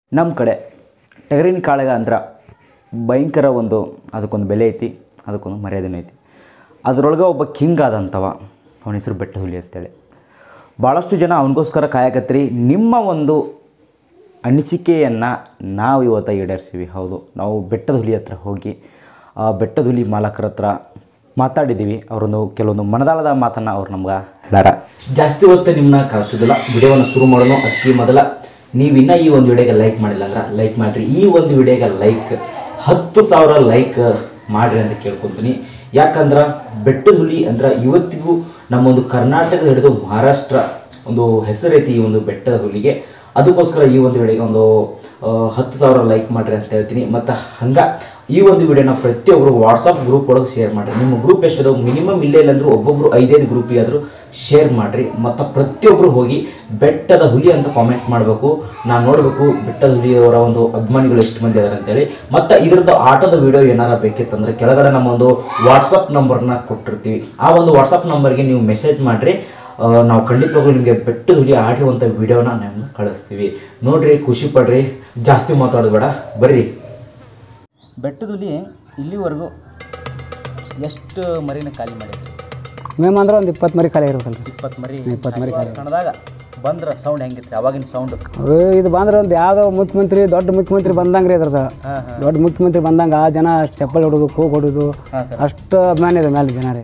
ನಮ್ಮ ಕಡೆ ಟಗರಿನ ಕಾಳಗ ಅಂದ್ರೆ ಭಯಂಕರ ಒಂದು ಅದಕ್ಕೊಂದು ಬೆಲೆ ಐತಿ ಅದಕ್ಕೊಂದು ಮರ್ಯಾದೆನೂ ಐತಿ ಅದರೊಳಗೆ ಒಬ್ಬ ಕಿಂಗ್ ಆದಂಥವ ಅವನ ಹೆಸರು ಬೆಟ್ಟ ಹುಲಿ ಅಂತೇಳಿ ಭಾಳಷ್ಟು ಜನ ಅವನಿಗೋಸ್ಕರ ಕಾಯಕತ್ರಿ ನಿಮ್ಮ ಒಂದು ಅನಿಸಿಕೆಯನ್ನು ನಾವು ಇವತ್ತು ಈಡೇರಿಸ್ತೀವಿ ಹೌದು ನಾವು ಬೆಟ್ಟದ ಹುಲಿ ಹತ್ರ ಹೋಗಿ ಆ ಬೆಟ್ಟದ ಹುಲಿ ಮಾಲಕರ ಹತ್ರ ಮಾತಾಡಿದ್ದೀವಿ ಅವರೊಂದು ಕೆಲವೊಂದು ಮನದಾಳದ ಮಾತನ್ನು ಅವ್ರು ನಮ್ಗೆ ಹೇಳಾರ ಜಾಸ್ತಿ ಹೊತ್ತು ನಿಮ್ಮನ್ನ ಕಳಿಸೋದಿಲ್ಲ ವಿಡಿಯೋವನ್ನು ಶುರು ಮಾಡೋಣ ಅದಕ್ಕೆ ಮೊದಲ ನೀವು ಇನ್ನೂ ಈ ಒಂದು ವಿಡಿಯೋಗೆ ಲೈಕ್ ಮಾಡಿಲ್ಲ ಅಂದ್ರೆ ಲೈಕ್ ಮಾಡಿರಿ ಈ ಒಂದು ವಿಡಿಯೋಗೆ ಲೈಕ್ ಹತ್ತು ಸಾವಿರ ಲೈಕ್ ಮಾಡಿರಿ ಅಂತ ಕೇಳ್ಕೊತೀನಿ ಯಾಕಂದ್ರೆ ಬೆಟ್ಟದ ಹುಲಿ ಅಂದ್ರೆ ಇವತ್ತಿಗೂ ನಮ್ಮೊಂದು ಕರ್ನಾಟಕ ಹಿಡಿದು ಮಹಾರಾಷ್ಟ್ರ ಒಂದು ಹೆಸರೈತಿ ಈ ಒಂದು ಬೆಟ್ಟದ ಹುಲಿಗೆ ಅದಕ್ಕೋಸ್ಕರ ಈ ಒಂದು ವಿಡಿಯೋಗೆ ಒಂದು ಆ, ಹತ್ತು ಸಾವಿರ ಲೈಕ್ ಮಾಡಿರಿ ಅಂತ ಹೇಳ್ತೀನಿ ಮತ್ತು ಹಂಗೆ ಈ ಒಂದು ವಿಡಿಯೋನ ಪ್ರತಿಯೊಬ್ಬರು ವಾಟ್ಸಪ್ ಗ್ರೂಪ್ ಒಳಗೆ ಶೇರ್ ಮಾಡಿರಿ ನಿಮ್ಮ ಗ್ರೂಪ್ ಎಷ್ಟಿದೆ ಮಿನಿಮಮ್ ಇಲ್ಲೇ ಇಲ್ಲಂದ್ರೂ ಒಬ್ಬೊಬ್ರು ಐದೈದು ಗ್ರೂಪಿಗಾದರೂ ಶೇರ್ ಮಾಡಿರಿ ಮತ್ತು ಪ್ರತಿಯೊಬ್ಬರು ಹೋಗಿ ಬೆಟ್ಟದ ಹುಲಿ ಅಂತ ಕಾಮೆಂಟ್ ಮಾಡಬೇಕು ನಾನು ನೋಡಬೇಕು ಬೆಟ್ಟದ ಹುಲಿಯವರ ಒಂದು ಅಭಿಮಾನಿಗಳು ಎಷ್ಟು ಮಂದಿ ಅದಾರೆ ಅಂತೇಳಿ ಮತ್ತು ಇದ್ರದ್ದು ಆಟದ ವಿಡಿಯೋ ಏನಾರ ಬೇಕಿತ್ತಂದ್ರೆ ಕೆಳಗಡೆ ನಮ್ಮ ಒಂದು ವಾಟ್ಸಪ್ ನಂಬರ್ನ ಕೊಟ್ಟಿರ್ತೀವಿ ಆ ಒಂದು ವಾಟ್ಸಪ್ ನಂಬರ್ಗೆ ನೀವು ಮೆಸೇಜ್ ಮಾಡಿರಿ ಆ, ನಾವು ಖಂಡಿತವಾಗ್ಲೂ ನಿಮಗೆ ಬೆಟ್ಟದ ಹುಲಿ ಆಡಿರುವಂಥ ವಿಡಿಯೋನ ನಾವು ಕಳಿಸ್ತೀವಿ ನೋಡ್ರಿ ಖುಷಿ ಪಡ್ರಿ ಜಾಸ್ತಿ ಮಾತಾಡೋದು ಬೇಡ ಬರ್ರಿ ಬೆಟ್ಟದ ಹುಲಿ ಇಲ್ಲಿವರೆಗೂ ಎಷ್ಟು ಮರಿನ ಖಾಲಿ ಮಾಡೈತಿ ಮೇಮ್ ಅಂದ್ರೆ ಒಂದು ಇಪ್ಪತ್ತು ಮರಿ ಖಾಲಿ ಇರ್ಬೇಕಲ್ರಿ ಇಪ್ಪತ್ತು ಮರಿ ಇಪ್ಪತ್ತು ಮರಿ ಖಾಲಿ ಕನ್ನಡದಾಗ ಬಂದ್ರೆ ಸೌಂಡ್ ಹೆಂಗಿತ್ತು ಅವಾಗಿನ ಸೌಂಡ್ ಅದು ಇದು ಬಂದ್ರೆ ಒಂದು ಯಾವುದೋ ಮುಖ್ಯಮಂತ್ರಿ ದೊಡ್ಡ ಮುಖ್ಯಮಂತ್ರಿ ಬಂದಂಗೆ ರೀ ಇದ್ರದ್ದು ಹಾಂ ಹಾಂ ದೊಡ್ಡ ಮುಖ್ಯಮಂತ್ರಿ ಬಂದಂಗೆ ಆ ಜನ ಅಷ್ಟು ಚಪ್ಪಲ್ ಹೊಡೋದು ಕೂಗ್ ಹೊಡೋದು ಹಾಂ ಸರ್ ಅಷ್ಟು ಅಭಿಮಾನ ಇದೆ ಮೇಲೆ ಜನ ರೀ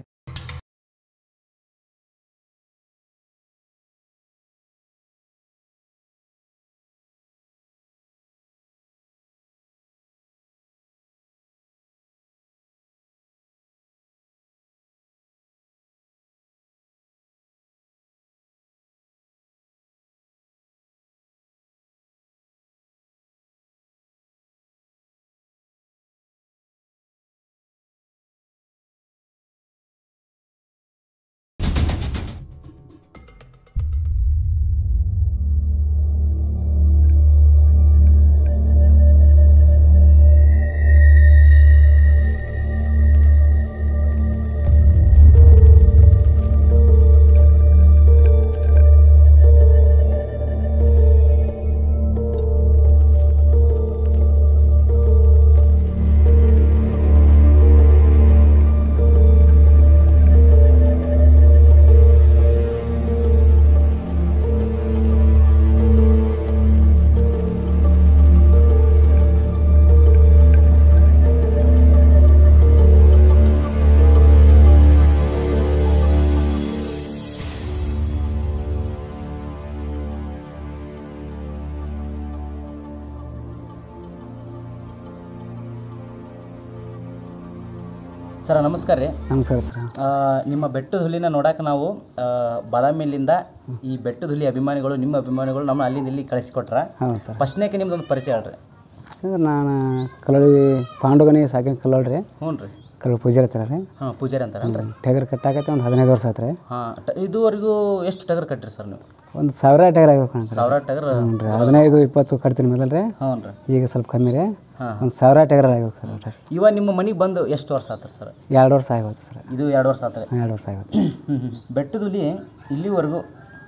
ಸರ್ ನಮಸ್ಕಾರ ರೀ ನಮಸ್ಕಾರ ಸರ್ ಆ, ನಿಮ್ಮ ಬೆಟ್ಟದ ಹುಲಿನ ನೋಡಕ್ಕೆ ನಾವು ಆ, ಬಾದಾಮಿಲಿಂದ ಈ ಬೆಟ್ಟದ ಹುಲಿ ಅಭಿಮಾನಿಗಳು ನಿಮ್ಮ ಅಭಿಮಾನಿಗಳು ನಮ್ಮ ಅಲ್ಲಿಂದ ಇಲ್ಲಿ ಕಳಿಸಿಕೊಟ್ರ ಹೌದು ಸರ್ ಫಸ್ಟ್ನೇಕೆ ನಿಮ್ದೊಂದು ಪರಿಚಯ ಹೇಳ್ರಿ ಸರ್ ನಾನು ಕಲ್ಲಳ್ಳಿ ಪಾಂಡುಗನಿ ಸಾಕಿನ ಕಲ್ಲಳ್ರಿ ಹ್ಞೂ ರೀ ಕಲ್ಲಳ್ಳಿ ಪೂಜಾರಿ ಹತ್ರ ರೀ ಹಾಂ ಪೂಜಾರಿ ಅಂತಾರಲ್ರಿ ಟಗರ್ ಕಟ್ಟಾಕೈತೆ ಒಂದು ಹದಿನೈದು ವರ್ಷ ಆಯ್ತು ರೀ ಹಾಂ ಇದುವರೆಗೂ ಎಷ್ಟು ಟಗರ್ ಕಟ್ಟಿರಿ ಸರ್ ನೀವು ಒಂದು ಸಾವಿರ ಟಗರ್ ಆಗ್ಬೇಕು ಅಂತ ಸಾವಿರ ಟಗರ್ ಹ್ಞೂ ರೀ ಹದಿನೈದು ಇಪ್ಪತ್ತು ಕಟ್ತೀನಿ ಮೊದಲು ರೀ ಹ್ಞೂ ರೀ ಈಗ ಸ್ವಲ್ಪ ಕಮ್ಮಿ ರೀ ಹಾಂ ಒಂದು ಸಾವಿರ ಟಗರ್ ಆಗ್ಬೇಕು ಸರ್ ಒಟ್ಟು. ಇವಾಗ ನಿಮ್ಮ ಮನೆಗೆ ಬಂದು ಎಷ್ಟು ವರ್ಷ ಆತ್ರಿ ಸರ್ ಎರಡು ವರ್ಷ ಆಗೋಯ್ತು ಸರ್ ಇದು ಎರಡು ವರ್ಷ ಆತ್ರಿ ಎರಡು ವರ್ಷ ಆಗೋಯ್ತು ಬೆಟ್ಟದ ಹುಲಿ ಇಲ್ಲಿವರೆಗೂ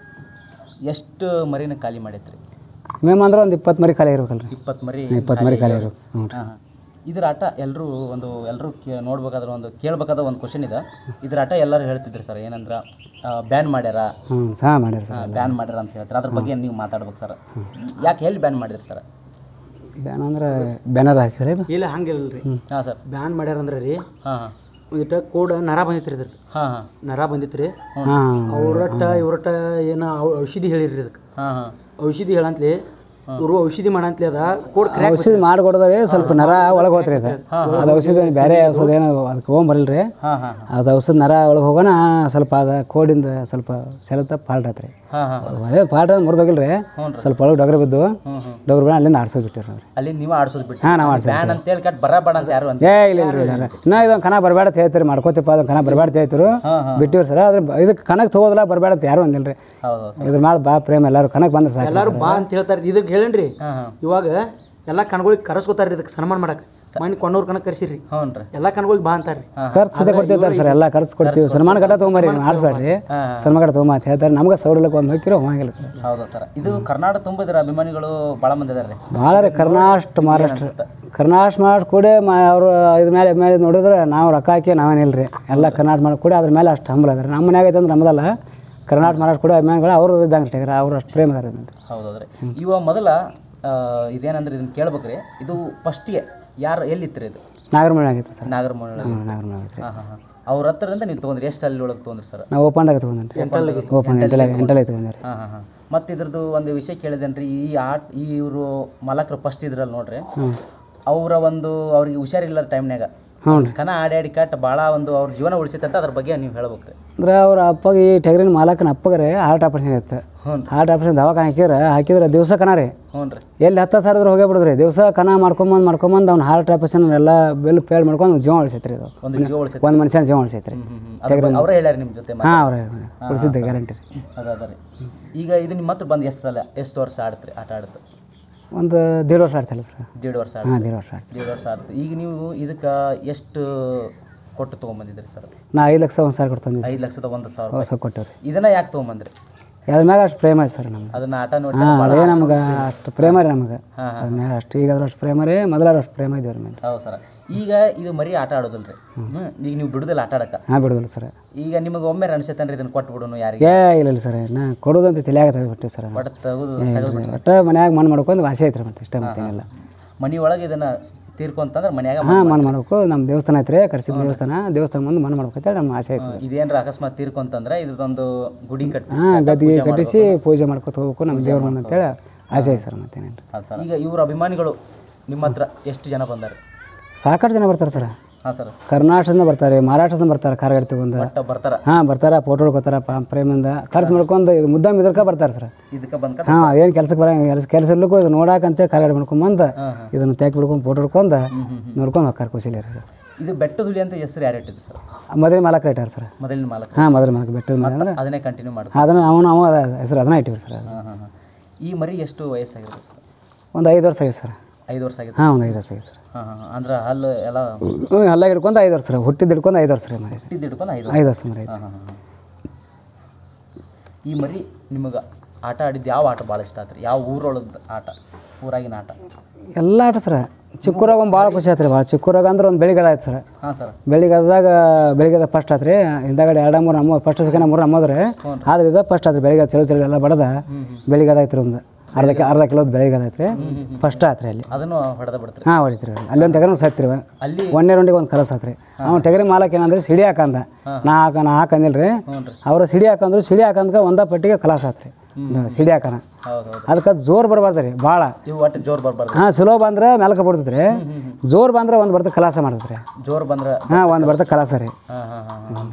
ಎಷ್ಟು ಮರಿನ ಖಾಲಿ ಮಾಡೈತ್ರಿ ಮೇಮ್ ಅಂದ್ರೆ ಒಂದು ಇಪ್ಪತ್ತು ಮರಿ ಖಾಲಿ ಇರ್ಬೇಕಲ್ರಿ ಇಪ್ಪತ್ತು ಮರಿ ಇಪ್ಪತ್ತು ಮರಿ ಖಾಲಿ ಇರ್ಬೇಕು ಹ್ಞೂ ರೀ ಹಾಂ ಹಾಂ ಇದ್ರ ಆಟ ಎಲ್ಲರೂ ಒಂದು ಎಲ್ಲರೂ ಕೇ ನೋಡ್ಬೇಕಾದ್ರೆ ಒಂದು ಕೇಳ್ಬೇಕಾದ ಒಂದು ಕ್ವಶನ್ ಇದೆ ಇದ್ರ ಆಟ ಎಲ್ಲರೂ ಹೇಳ್ತಿದ್ರಿ ಸರ್ ಏನಂದ್ರೆ ಬ್ಯಾನ್ ಮಾಡ್ಯಾರ ಹ್ಞೂ ಸಹ ಮಾಡ್ಯಾರ ಸರ್ ಬ್ಯಾನ್ ಮಾಡ್ಯಾರ ಅಂತ ಹೇಳ್ತಾರೆ ಅದ್ರ ಬಗ್ಗೆ ನೀವು ಮಾತಾಡ್ಬೇಕು ಸರ್ ಯಾಕೆ ಎಲ್ಲಿ ಬ್ಯಾನ್ ಮಾಡಿದ್ರಿ ಸರ್ ಬ್ಯಾನ್ ಅಂದ್ರೆ ಬ್ಯಾನರ್ ಹಾಕಿದ್ರಿ ಇಲ್ಲ ಹಂಗಿಲ್ಲ ರೀ ಹಾಂ ಸರ್ ಬ್ಯಾನ್ ಮಾಡ್ಯಾರ ಅಂದ್ರೆ ರೀ ಹಾಂ ಹಾಂ ಒಂದಿಟ ಕೋಡ್ ನರ ಬಂದಿತ್ತು ರೀ ಇದ್ರದ್ದು ಹಾಂ ಹಾಂ ನರ ಬಂದಿತ್ತು ರೀ ಹಾಂ ಅವ್ರಟ್ಟ ಇವ್ರಟ್ಟ ಏನೋ ಔ- ಔಷಧಿ ಹೇಳಿರಿ ಅದಕ್ಕೆ ಹಾಂ ಹಾಂ ಔಷಧಿ ಹೇಳಂತ್ಲಿ ಇವರು ಔಷಧಿ ಮಾಡಂತ್ಲಿ ಅದ ಕೋಡ್ ಕ್ರ್ಯಾಕ್ ಔಷಧಿ ಮಾಡಿಕೊಡೋದ್ರಿ ಸ್ವಲ್ಪ ನರ ಒಳಗೆ ಹೋತ್ರಿ ಅದು ಅದು ಔಷಧಿ ಬೇರೆ ಔಷಧ ಏನು ಅದಕ್ಕೆ ಹೋಗ್ಬರಲ್ರಿ ಹಾಂ ಹಾಂ ಅದು ಔಷಧ ನರ ಒಳಗೆ ಹೋಗೋಣ ಸ್ವಲ್ಪ ಅದ ಕೋಡಿಂದ ಸ್ವಲ್ಪ ಸೆಳೆತ ಪಾಲ್ರತ್ರಿ ಹಾಂ ಹಾಂ ಅದೇ ಪಾಲ್ರ ಮುರಿದೋಗಿಲ್ರಿ ಸ್ವಲ್ಪ ಒಳಗೆ ಡೊಗ್ರ ಬಿದ್ದು ಹ್ಞೂ ಹ್ಞೂ ಡೊಗ್ರ ಬೇಡ ಅಲ್ಲಿಂದ ಆಡ್ಸೋದು ಬಿಟ್ಟಿರಿ ಅವ್ರಿ ಅಲ್ಲಿ ನೀವು ಆಡ್ಸೋದು ಬಿಟ್ಟು ಹಾಂ ನಾವು ಆಡ್ಸೋದು ಬ್ಯಾನ್ ಅಂತೇಳಿ ಕಟ್ ಬರಬೇಡ ಅಂತ ಯಾರು ಅಂತ ಏ ಇಲ್ಲ ಇಲ್ಲ ಇಲ್ಲ ಇಲ್ಲ ನಾ ಇದೊಂದು ಕನ ಬರಬೇಡ ಅಂತ ಹೇಳ್ತೀರಿ ಮಾಡ್ಕೋತಿಪ್ಪ ಅದೊಂದು ಕನ ಬರಬೇಡ ಅಂತ ಹೇಳ್ತಿರು ಹಾಂ ಹಾಂ ಬಿಟ್ಟಿವ್ರಿ ಸರ್ ಅದ್ರ ಇದಕ್ಕೆ ಕನಕ್ಕೆ ತಗೋದಿಲ್ಲ ಬರಬೇಡ ಅಂತ ಯಾರು ಅಂದಿಲ್ರಿ ಹೌದು ಹೌದು ಇದ್ರ ಮಾಡಿ ಬಾ ಪ್ರೇಮ ಎಲ್ಲರೂ ಕನಕ್ಕೆ ಬಂದ್ರೆ ಸಾಕು ಎಲ್ಲಾರು ಬಾ ಅಂತ ಹೇಳ್ತಾರೆ ಇದಕ್ಕೆ ಹೇಳೇನ್ರಿ ಹಾಂ ಹಾಂ ಇವಾಗ ಎಲ್ಲ ಕಣ್ಗಳಿಗೆ ಕರೆಸ್ಕೊತಾರ ಇದಕ್ಕೆ ಸನ್ಮಾನ ಮಾಡಕ್ಕೆ ಮನೆ ಕೊಣ್ಣೂರ್ ಕಣಕ್ ಕರ್ಸಿರಿ ಹ್ಞೂ ರೀ ಎಲ್ಲಾ ಕಣ್ಗಳಿಗೆ ಬಾ ಅಂತಾರ್ರಿ ಖರ್ಚು ಸದ್ಯ ಕೊಡ್ತಿರ್ತಾರೆ ಸರ್ ಎಲ್ಲ ಖರ್ಚು ಕೊಡ್ತೀವಿ ಸನ್ಮಾನ ಗಟ್ಟ ತೊಗೊಂಬರಿ ಆಡಿಸ್ಬೇಡ್ರಿ ಸನ್ಮಾನ ಗಟ್ಟ ತೊಗೊಂಬ ಅಂತ ಹೇಳ್ತಾರೆ ನಮ್ಗೆ ಸೌಡಲಕ್ಕೆ ಒಂದು ಹೋಗಿರೋ ಹೋಗಿಲ್ಲ ಸರ್ ಹೌದಾ ಸರ್ ಇದು ಕರ್ನಾಟಕ ತುಂಬ ಇದ್ರ ಅಭಿಮಾನಿಗಳು ಭಾಳ ಮಂದಿ ಇದಾರೆ ರೀ ಭಾಳ ರೀ ಕರ್ನಾಟಕ ಮಹಾರಾಷ್ಟ್ರ ಕರ್ನಾಟಕ ಮಹಾರಾಷ್ಟ್ರ ಕೂಡ ಮ ಅವರು ಇದ್ರ ಮೇಲೆ ಮೇಲೆ ನೋಡಿದ್ರೆ ನಾವು ರೊಕ್ಕ ಹಾಕಿ ನಾವೇನಿಲ್ಲ ರೀ ಎಲ್ಲ ಕರ್ನಾಟಕ ಮಾಡಿ ಕೂಡ ಅದ್ರ ಮೇಲೆ ಅಷ್ಟು ಹಂಬಲ ಅದಾರೆ ನಮ್ಮ ಮನ್ಯಾಗ ಐತೆ ಅಂದ್ರೆ ನಮ್ಮದಲ್ಲ ಕರ್ನಾಟಕ ಮಹಾರಾಷ್ಟ್ರ ಕೂಡ ಅಭಿಮಾನಿಗಳು ಅವರು ಇದ್ದಂಗೆ ಟಗರ ಅವ್ರು ಅಷ್ಟು ಪ್ರೇಮ ಅದಾರೆ ಇದನ್ನ. ಹೌದೌದ್ರಿ ಇವ ಮೊದಲ ಆ, ಇದೇನಂದ್ರೆ ಇದನ್ನ ಕೇಳ್ಬೇಕ್ರಿ ಇದು ಫಸ್ಟಿಗೆ ಯಾರು ಎಲ್ಲಿತ್ತು ರೀ ಇದು ನಾಗರಮನೆ ಆಗೈತೆ ಸರ್ ನಾಗರಮೊಳ ಹ್ಞೂ ನಾಗರಮನೆ ಆಗೈತೆ ರೀ ಹಾಂ ಹಾಂ ಹಾಂ ಅವ್ರ ಹತ್ರದಿಂದ ನೀವು ತೊಗೊಂಡ್ರಿ ಎಷ್ಟು ಅಲ್ಲಿ ಒಳಗೆ ತೊಗೊಂಡ್ರಿ ಸರ್ ನಾವು ಓಪನ್ದಾಗ ತೊಗೊಂಡ್ರಿ ಓಪನ್ ಎಂಟಲ್ಲ ಎಂಟಲ್ಲ ತೊಗೊಂಡ್ರಿ ಹಾಂ ಹಾಂ ಹಾಂ ಮತ್ತು ಇದ್ರದ್ದು ಒಂದು ವಿಷಯ ಕೇಳಿದೇನ್ರಿ ಈ ಆಟ್ ಈ ಇವರು ಮಾಲಕರು ಫಸ್ಟ್ ಇದ್ರಲ್ಲಿ ನೋಡ್ರಿ ಅವರ ಒಂದು ಅವ್ರಿಗೆ ಹುಷಾರಿಲ್ಲದ ಟೈಮ್ನಾಗ ಹ್ಞೂ ರೀ ಕನ ಆಡ್ಯಾಡಿ ಕಟ್ ಭಾಳ ಒಂದು ಅವ್ರ ಜೀವನ ಉಳಿಸಿತ್ತಂತ ಅದ್ರ ಬಗ್ಗೆ ನೀವು ಹೇಳ್ಬೇಕ್ರಿ ಅಂದ್ರೆ ಅವ್ರ ಅಪ್ಪಗೆ ಈ ಟಗರಿನ ಮಾಲಕನ ಅಪ್ಪಗರೆ ಹಾರ್ಟ್ ಆಪರೇಷನ್ ಇತ್ತು ಹ್ಞೂ ಹಾರ್ಟ್ ಆಪರೇಷನ್ ದವಾಖಾನೆ ಹಾಕಿದ್ರೆ ಹಾಕಿದ್ರೆ ದಿವಸ ಕನ ರೀ ಹ್ಞೂ ರೀ ಎಲ್ಲಿ ಹತ್ತು ಸಾವಿರ ಹೋಗೇ ಬಿಡಿದ್ರಿ ದಿವಸ ಕನ ಮಾಡ್ಕೊಂಬಂದು ಮಾಡ್ಕೊಂಬಂದು ಅವ್ನು ಹಾರ್ಟ್ ಆಪರೇಷನ್ ಎಲ್ಲ ಬೆಲ್ ಪೇಡ್ ಮಾಡ್ಕೊಂಡು ಜೀವ ಉಳಿಸೈತ್ರಿ ಇದು ಒಂದು ಜೀವ ಉಳಿಸಿತ್ತು ಒಂದು ಮನುಷ್ಯನ ಜೀವ ಉಳಿಸೈತ್ರಿ ಹ್ಞೂ ಹ್ಞೂ ಅದ್ರ ಬಗ್ಗೆ ಅವರೇ ಹೇಳ್ಯಾರ ನಿಮ್ಮ ಜೊತೆ ಹಾಂ ಅವ್ರೆ ಉಳಿಸಿದ್ದೆ ಗ್ಯಾರಂಟಿ ರೀ ಅದ ಅದ ರೀ ಈಗ ಇದು ನಿಮ್ಮ ಹತ್ರ ಬಂದು ಎಷ್ಟು ಸಲ ಎಷ್ಟು ವರ್ಷ ಆಡ್ತ್ರಿ ಆಟ ಆಡ್ತು ಒಂದು ದೇಡ್ ವರ್ಷ ಆಡ್ತಿಲ್ಲ ಸರ್ ದೇಡ್ ವರ್ಷ ಆಡ್ ಹಾಂ ದೇಡ್ ವರ್ಷ ಆಡ್ತೀವಿ ದೇಡ್ ವರ್ಷ ಆಡ್ತು ಈಗ ನೀವು ಇದಕ್ಕೆ ಎಷ್ಟು ಕೊಟ್ಟು ತೊಗೊಂಬಂದಿದ್ರಿ ಸರ್ ನಾ ಐದು ಲಕ್ಷ ಒಂದು ಸಾವಿರ ಕೊಡ್ತಂದಿದ್ದೆ ಐದು ಲಕ್ಷದ ಒಂದು ಸಾವಿರ ಹೊಸ ಕೊಟ್ಟವ್ರಿ ಇದನ್ನ ಯಾಕೆ ತೊಗೊಂಬಂದ್ರಿ ಅದ್ರ ಮ್ಯಾಗ ಅಷ್ಟು ಪ್ರೇಮ ಐತೆ ಸರ್ ನಮ್ಗೆ ಅದನ್ನ ಆಟ ನೋಡಿ ಹಾಂ ಅದೇ ನಮ್ಗೆ ಅಷ್ಟು ಪ್ರೇಮ ರೀ ನಮಗೆ ಹಾಂ ಅದ್ರ ಮ್ಯಾಗ ಅಷ್ಟು ಈಗ ಅದ್ರ ಅಷ್ಟು ಪ್ರೇಮ ರೀ ಮೊದಲಾರ ಅಷ್ಟು ಪ್ರೇಮ ಇದ್ದೀವಿ ಮೇಲೆ ಹೌದು ಸರ್ ಈಗ ಇದು ಮರಿ ಆಟ ಆಡೋದಿಲ್ಲ ರೀ ಹ್ಞೂ ಈಗ ನೀವು ಬಿಡುದಿಲ್ಲ ಆಟ ಆಡಕ್ಕೆ ಹಾಂ ಬಿಡೋದಿಲ್ಲ ಸರ್ ಈಗ ನಿಮಗೆ ಒಮ್ಮೆ ಅನ್ಸತ್ತನ್ರಿ ಇದನ್ನ ಕೊಟ್ಟು ಬಿಡೋನು ಯಾರಿಗೆ ಏ ಇಲ್ಲ ಇಲ್ಲ ಸರ್ ನಾ ಕೊಡೋದಂತ ತಿಳಿಯಾಗ ತೆಗೆದ್ಬಿಟ್ಟಿವಿ ಸರ್ ಒಟ್ಟು ತೆಗೆದು ತೆಗೆದು ಒಟ್ಟು ಮನ್ಯಾಗ ಮಣ್ಣು ಮಾಡ್ಕೊಂಡು ವಾಸಿ ಐತ್ರಿ ಮತ್ತೆ ಇಷ್ಟ ಮತ್ತೇನಿಲ್ಲ ಮನಿ ಒಳಗೆ ಇದನ್ನ ತೀರ್ಕೊಂತಂದ್ರೆ ಮನ್ಯಾಗ ಹಾಂ ಮಣ್ಣು ಮಾಡ್ಬೇಕು ನಮ್ಮ ದೇವಸ್ಥಾನ ಐತ್ರಿ ಕರ್ಸಿದ ದೇವಸ್ಥಾನ ದೇವಸ್ಥಾನ ಮುಂದೆ ಮಣ್ಣು ಮಾಡ್ಬೇಕಂತೇಳಿ ನಮ್ಮ ಆಸೆ ಐತಿ ಇದೇನ್ರ ಅಕಸ್ಮಾತ್ ತೀರ್ಕೊಂತಂದ್ರೆ ಇದ್ರದೊಂದು ಗುಡಿ ಕಟ್ಟಿ ಹಾಂ ಗದ್ದಿಗೆ ಕಟ್ಟಿಸಿ ಪೂಜೆ ಮಾಡ್ಕೊತ ಹೋಗ್ಬೇಕು ನಮ್ಮ ದೇವ್ರ ಮುಂದೆ ಅಂತೇಳಿ ಆಸೆ ಐತೆ ಸರ್ ಮತ್ತೇನೇನು ಸರ್ ಈಗ ಇವ್ರ ಅಭಿಮಾನಿಗಳು ನಿಮ್ಮ ಹತ್ರ ಎಷ್ಟು ಜನ ಬಂದಾರೆ ಸಾಕಷ್ಟು ಜನ ಬರ್ತಾರೆ ಸರ್ ಹಾಂ ಸರ್ ಕರ್ನಾಟಕದಿಂದ ಬರ್ತಾರೆ ಮಹಾರಾಷ್ಟ್ರದಿಂದ ಬರ್ತಾರೆ ಕಾರ್ಗಾಡಿ ತಗೊಂಡು ಒಟ್ಟ ಬರ್ತಾರ ಹಾಂ ಬರ್ತಾರೆ ಫೋಟೋ ಹೊಡ್ಕೋತಾರೆ ಪ ಪ್ರೇಮಿಂದ ಖರ್ಚು ಮಾಡ್ಕೊಂಡು ಇದು ಮುದ್ದಾಮ್ ಇದ್ರಕ ಬರ್ತಾರೆ ಸರ್ ಇದಕ್ಕೆ ಬಂದ್ಕ ಹಾಂ ಏನು ಕೆಲ್ಸಕ್ಕೆ ಬರ ಕೆಲಸ ಕೆಲಸ ಇರ್ಲಿಕ್ಕೂ ಇದು ನೋಡಾಕಂತೆ ಕಾರ್ಗಾಡಿ ಮಾಡ್ಕೊಂಬಂದು ಹಾಂ ಹಾಂ ಇದನ್ನು ತ್ಯಾಕ್ ಬಿಡ್ಕೊಂಡು ಫೋಟೋ ಹೊಡ್ಕೊಂಡು ನೋಡ್ಕೊಂಡು ಹೋಗ್ತಾರೆ ಖುಷಿಲಿ ರೀ ಇದು ಬೆಟ್ಟ ಹುಲಿ ಅಂತ ಹೆಸರು ಯಾರು ಇಟ್ಟಿದ್ರು ಸರ್ ಮೊದಲೇ ಮಾಲಕ್ ಇಟ್ಟಾರ ಸರ್ ಮೊದಲಿನ ಮಾಲಕ ಹಾಂ ಮೊದಲ ಮಾಲಕ್ ಬೆಟ್ಟದ ಮೇಲೆ ಅಂದ್ರೆ ಅದನ್ನೇ ಕಂಟಿನ್ಯೂ ಮಾಡು ಅದನ್ನು ನಾವು ನಾವು ಅದ ಹೆಸರು ಅದನ್ನ ಇಟ್ಟಿವಿ ಸರ್ ಅದು ಹಾಂ ಹಾಂ ಹಾಂ ಈ ಮರಿ ಎಷ್ಟು ವಯಸ್ಸಾಗಿರುತ್ತೆ ಸರ್ ಒಂದು ಐದು ವರ್ಷ ಆಗಿದೆ ಸರ್ ಐದು ವರ್ಷ ಆಗಿದೆ ಹಾಂ ಒಂದು ಐದು ವರ್ಷ ಆಗಿದೆ ಸರ್ ಹಾಂ ಹಾಂ ಅಂದ್ರೆ ಹಲ್ಲು ಎಲ್ಲ ಹ್ಞೂ ಎಲ್ಲ ಹಿಡ್ಕೊಂಡು ಐದು ವರ್ಷ ರೀ ಹುಟ್ಟಿದ್ದು ಹಿಡ್ಕೊಂಡು ಐದು ವರ್ಷ ರೀ ಮರಿ ಹುಟ್ಟಿದ್ದು ಹಿಡ್ಕೊಂಡು ಐದು ಐದು ವರ್ಷ ಮರಿ ಹಾಂ ಹಾಂ ಹಾಂ ಈ ಮರಿ ನಿಮಗೆ ಆಟ ಆಡಿದ್ದು ಯಾವ ಆಟ ಭಾಳ ಇಷ್ಟ ಆತ್ರಿ ಯಾವ ಊರೊಳಗೆ ಆಟ ಊರಾಗಿನ ಆಟ ಎಲ್ಲ ಆಟ ಸರ್ ಚಿಕ್ಕೂರಾಗ ಒಂದು ಭಾಳ ಖುಷಿ ಆಯ್ತು ರೀ ಭಾಳ ಚಿಕ್ಕೂರಾಗ ಅಂದ್ರೆ ಒಂದು ಬೆಳಿಗ್ಗೆ ಆಯ್ತು ಸರ್ ಹಾಂ ಸರ್ ಬೆಳಿಗ್ಗೆದಾಗ ಬೆಳಿಗ್ಗೆ ಫಸ್ಟ್ ಆತ್ರಿ ಹಿಂದಾಗಡೆ ಎರಡು ಮೂರು ನಮ್ಮ ಫಸ್ಟ್ ಸೆಕೆಂಡ್ ಮೂರು ನಮ್ಮದ್ರಿ ಆದ್ರೆ ಇದು ಫಸ್ಟ್ ಆತ್ರಿ ಬೆಳಿಗ್ಗೆ ಚಳಿ ಚಳಿ ಎಲ್ಲ ಬಡದ ಬೆಳಿಗ್ಗೆ ಅದಾಯ್ತು ರೀ ಒಂದು ಅರ್ಧ ಕೆ- ಅರ್ಧ ಕಿಲೋದ ಬೆಳಿಗ್ಗೆ ಅದಾಯ್ತು ರೀ ಫಸ್ಟ್ ಆತ್ರಿ ಅಲ್ಲಿ ಅದನ್ನು ಹೊಡೆದ ಬಿಡ್ತೀರಿ ಹಾಂ ಹೊಡಿತ್ರಿ ಅಲ್ಲಿ ಒಂದು ಟಗರ ಸತ್ರಿ ಅಲ್ಲಿ ಒಂದೇ ರೌಂಡಿಗೆ ಒಂದು ಕಲಸ ಆತ್ರಿ ಅವ್ನು ಟಗರಿ ಮಾಲಕ್ ಏನಂದ್ರೆ ಸಿಡಿ ಹಾಕಂದ ನಾ ಹಾಕ ನಾ ಹಾಕಂದಿಲ್ಲ ರೀ ಹ್ಞೂ ರೀ ಅವ್ರು ಸಿಡಿ ಹಾಕಂದ್ರು ಸಿಡಿ ಹಾಕಂದ್ಕ ಒಂದ ಪಟ್ಟಿಗೆ ಕಲಾಸ ಆತ್ರಿ ಇದು ಸಿಡಿ ಹಾಕನ ಹೌದು ಹೌದು ಅದಕ್ಕೆ ಜೋರು ಬರಬಾರ್ದು ರೀ ಭಾಳ ಇವು ಒಟ್ಟು ಜೋರು ಬರಬಾರ್ದು ಹಾಂ ಸ್ಲೋ ಬಂದ್ರೆ ಮೆಲ್ಕ ಬಿಡ್ತೈತೆ ರೀ ಜೋರು ಬಂದ್ರೆ ಒಂದು ಬರ್ತ ಕಲಾಸ ಮಾಡ್ತೈತೆ ರೀ ಜೋರು ಬಂದ್ರೆ ಹಾಂ ಒಂದು ಬರ್ತ ಕಲಾಸ ರೀ ಹಾಂ ಹಾಂ ಹಾಂ ಹಾಂ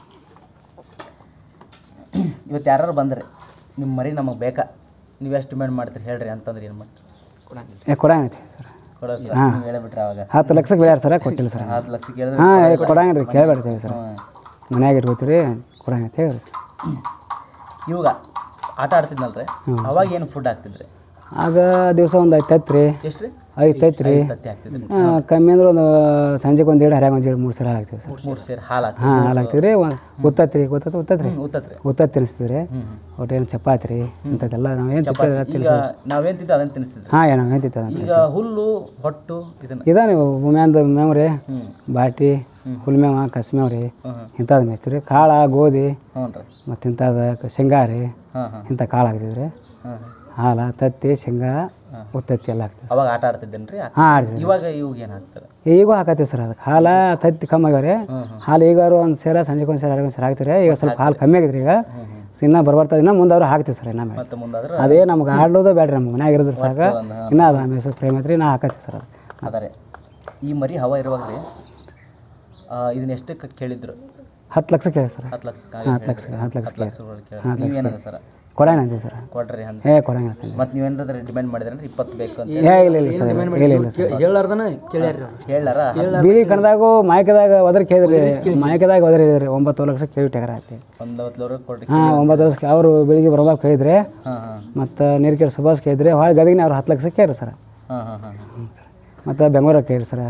ಇವತ್ತು ಯಾರು ಬಂದ್ರಿ ನಿಮ್ಮ ಮರಿ ನಮಗೆ ಬೇಕಾ ನೀವು ಎಷ್ಟು ಡಿಮ್ಯಾಂಡ್ ಮಾಡ್ತೀರಿ ಹೇಳ್ರಿ ಅಂತಂದ್ರೆ ಏನು ಮಾಡಿ ಏ ಕೊಡಂಗೈತಿ ಸರ್ ಕೊಡೋ ಸರ್ ನೀವು ಹೇಳಿಬಿಟ್ರೆ ಅವಾಗ ಹತ್ತು ಲಕ್ಷಕ್ಕೆ ಬೆಳ್ಯಾರ ಸರ್ ಕೊಟ್ಟಿಲ್ಲ ಸರ್ ಹತ್ತು ಲಕ್ಷ ಕೇಳಿದ್ರೆ ಹಾಂ ಏ ಕೊಡಂಗಿಲ್ಲ ರೀ ಕೇಳ್ಬೇಡ್ತೇವೆ ಸರ್ ಹಾಂ. ಮನ್ಯಾಗ ಇಟ್ಕೋತೀರಿ ಕೊಡಂಗೈತೆ ಹೇಳಿ ಇವಾಗ ಆಟ ಆಡ್ತಿದ್ನಲ್ರಿ ಅವಾಗ ಏನು ಫುಡ್ ಹಾಕ್ತಿದ್ರಿ ಆಗ ದಿವಸ ಒಂದು ಐದು ತತ್ತು ರೀ ಎಷ್ಟು ರೀ ಐದು ತತ್ತು ರೀ ತತ್ತಿ ಹಾಕ್ತಿದ್ರಿ ಕಮ್ಮಿ ಅಂದ್ರೆ ಒಂದು ಸಂಜೆಗೆ ಒಂದು ಎರಡು ಹರ್ಯಾಗ ಒಂದು ಎರಡು ಮೂರು ಸಲ ಹಾಕ್ತೀವಿ ಸರ್ ಮೂರು ಸೇರಿ ಹಾಲು ಹಾಕ್ತಿ ಹಾಂ ಹಾಲು ಹಾಕ್ತೀವಿ ರೀ ಒಂದು ಉತ್ತತ್ತು ರೀ ಗೊತ್ತತ್ತು ಉತ್ತತ್ತು ರೀ ಉತ್ತತ್ರಿ ಉತ್ತತ್ತು ತಿನ್ನಿಸ್ತೀವಿ ರೀ ಹ್ಞೂ ಹ್ಞೂ ಒಟ್ಟು ಏನು ಚಪಾತಿ ರೀ ಇಂಥದ್ದೆಲ್ಲ ನಾವೇನು ತಿಂತೀವಿ ಈಗ ನಾವೇನು ತಿಂತೀವಿ ಅದನ್ನು ತಿನ್ನಿಸ್ತಿದ್ರಿ ಹಾಂ ಏನೋ ಏನು ತಿಂತದ ಈಗ ಹುಲ್ಲು ಹೊಟ್ಟು ಇದನ್ನ ಇದ ನೀವು ಮ್ಯಾಂದ ಮೇವ್ ರೀ ಹ್ಞೂ ಬಾಟಿ ಹುಲ್ಮೇವ ಕಸ್ಮೇವ್ ರೀ ಹ್ಞೂ ಹ್ಞೂ ಇಂಥದ್ದು ಮೇಯ್ತೀವಿ ರೀ ಕಾಳು ಗೋಧಿ ಹ್ಞೂ ರೀ ಮತ್ತು ಇಂಥದ್ದು ಶೇಂಗಾ ರೀ ಹಾಂ ಹಾಂ ಇಂಥ ಕಾಳು ಹಾಕ್ತೀವಿ ರೀ ಹಾಂ ಹಾಲು ತತ್ತಿ ಶೇಂಗಾ ಉತ್ತತ್ತಿ ಎಲ್ಲ ಹಾಕ್ತೀವಿ ಅವಾಗ ಆಟ ಆಡ್ತಿದ್ದೇನೆ ರೀ ಹಾಂ ಆಡ್ತೀವಿ ಇವಾಗ ಇವಾಗ ಏನು ಹಾಕ್ತಾರೆ ಈಗೂ ಹಾಕತ್ತೀವಿ ಸರ್ ಅದಕ್ಕೆ ಹಾಲು ತತ್ತಿ ಕಮ್ಮಿ ಆಗ್ಯಾವ ರೀ ಹ್ಞೂ ಹ್ಞೂ ಹಾಲು ಈಗಾರು ಒಂದು ಸೇರ ಸಂಜೆಗೆ ಒಂದು ಸೇರ ಎರಡು ಒಂದು ಸೇರ ಹಾಕ್ತೀವಿ ರೀ ಈಗ ಸ್ವಲ್ಪ ಹಾಲು ಕಮ್ಮಿ ಆಗೈತೆ ರೀ ಈಗ ಹ್ಞೂ ಹ್ಞೂ ಇನ್ನೂ ಬರ್ಬರ್ತಾ ಇನ್ನೂ ಮುಂದೆ ಅವ್ರು ಹಾಕ್ತೀವಿ ಸರ್ ಇನ್ನೂ ಮತ್ತೆ ಮುಂದಾದ್ರೆ ಅದೇ ನಮ್ಗೆ ಆಡೋದು ಬೇಡ್ರಿ ನಮ್ಗೆ ಮನ್ಯಾಗ ಇರೋದ್ರ ಸಾಕ ಒಂದು ಇನ್ನೂ ಅದು ಆಮೇಲೆ ಪ್ರೇಮ ಐತ್ರಿ ನಾ ಹಾಕತ್ತೀವಿ ಸರ್ ಅದು ಅದಾರೆ ಈ ಮರಿ ಹವಾ ಇರುವಾಗ ರೀ ಇದನ್ನ ಎಷ್ಟಕ್ಕೆ ಕೇಳಿದ್ರು ಹತ್ತು ಲಕ್ಷ ಕೇಳಿ ಸರ್ ಹತ್ತು ಲಕ್ಷ ಹತ್ತು ಲಕ್ಷ ಹತ್ತು ಲಕ್ಷ ಕೇಳಿ ಕೇಳಿ ನೀವೇನದ ಸರ್ ಕೊಡೋಣ ಅಂತೀವಿ ಸರ್ ಕೊಡ್ರಿ ಅಂತ ಏ ಕೊಡಂಗ ಅಂತೀನಿ ಮತ್ತೆ ನೀವೇನಾದ್ರೆ ಡಿಮ್ಯಾಂಡ್ ಮಾಡಿದ್ರೆ ಇಪ್ಪತ್ತು ಬೇಕು ಅಂತ ಏ ಇಲ್ಲ ಇಲ್ಲ ಸರ್ ಇಲ್ಲ ಇಲ್ಲ ಸರ್ ಹೇಳಾರ್ದನ ಕೇಳ್ಯಾರ ಹೇಳಾರ ಬೀಳಿ ಕಣದಾಗೂ ಮಾಯಕದಾಗ ಒದ್ರ ಕೇಳಿದ್ರಿ ಮಾಯಕದಾಗ ಒದ್ರ ಹೇಳಿದ್ರಿ ಒಂಬತ್ತು ಲಕ್ಷ ಕೇಳಿ ಟಗರ ಹಾಕಿ ಒಂದು ಲೋರ ಕೊಡ್ರಿ ಹಾಂ ಒಂಬತ್ತು ಲಕ್ಷ ಅವರು ಬೆಳಿಗ್ಗೆ ಬರೋವಾಗ ಕೇಳಿದ್ರೆ ಹಾಂ ಹಾಂ ಮತ್ತು ನೀರ್ಕೇರಿ ಸುಭಾಷ್ ಕೇಳಿದ್ರಿ ಹೊಳೆ ಗದಗಿನ ಅವ್ರು ಹತ್ತು ಲಕ್ಷ ಕೇಳಿ ಸರ್ ಹಾಂ ಹಾಂ ಹಾಂ ಹ್ಞೂ ಸರ್ ಮತ್ತು ಬೆಂಗಳೂರಾಗ ಕೇಳಿ ಸರ್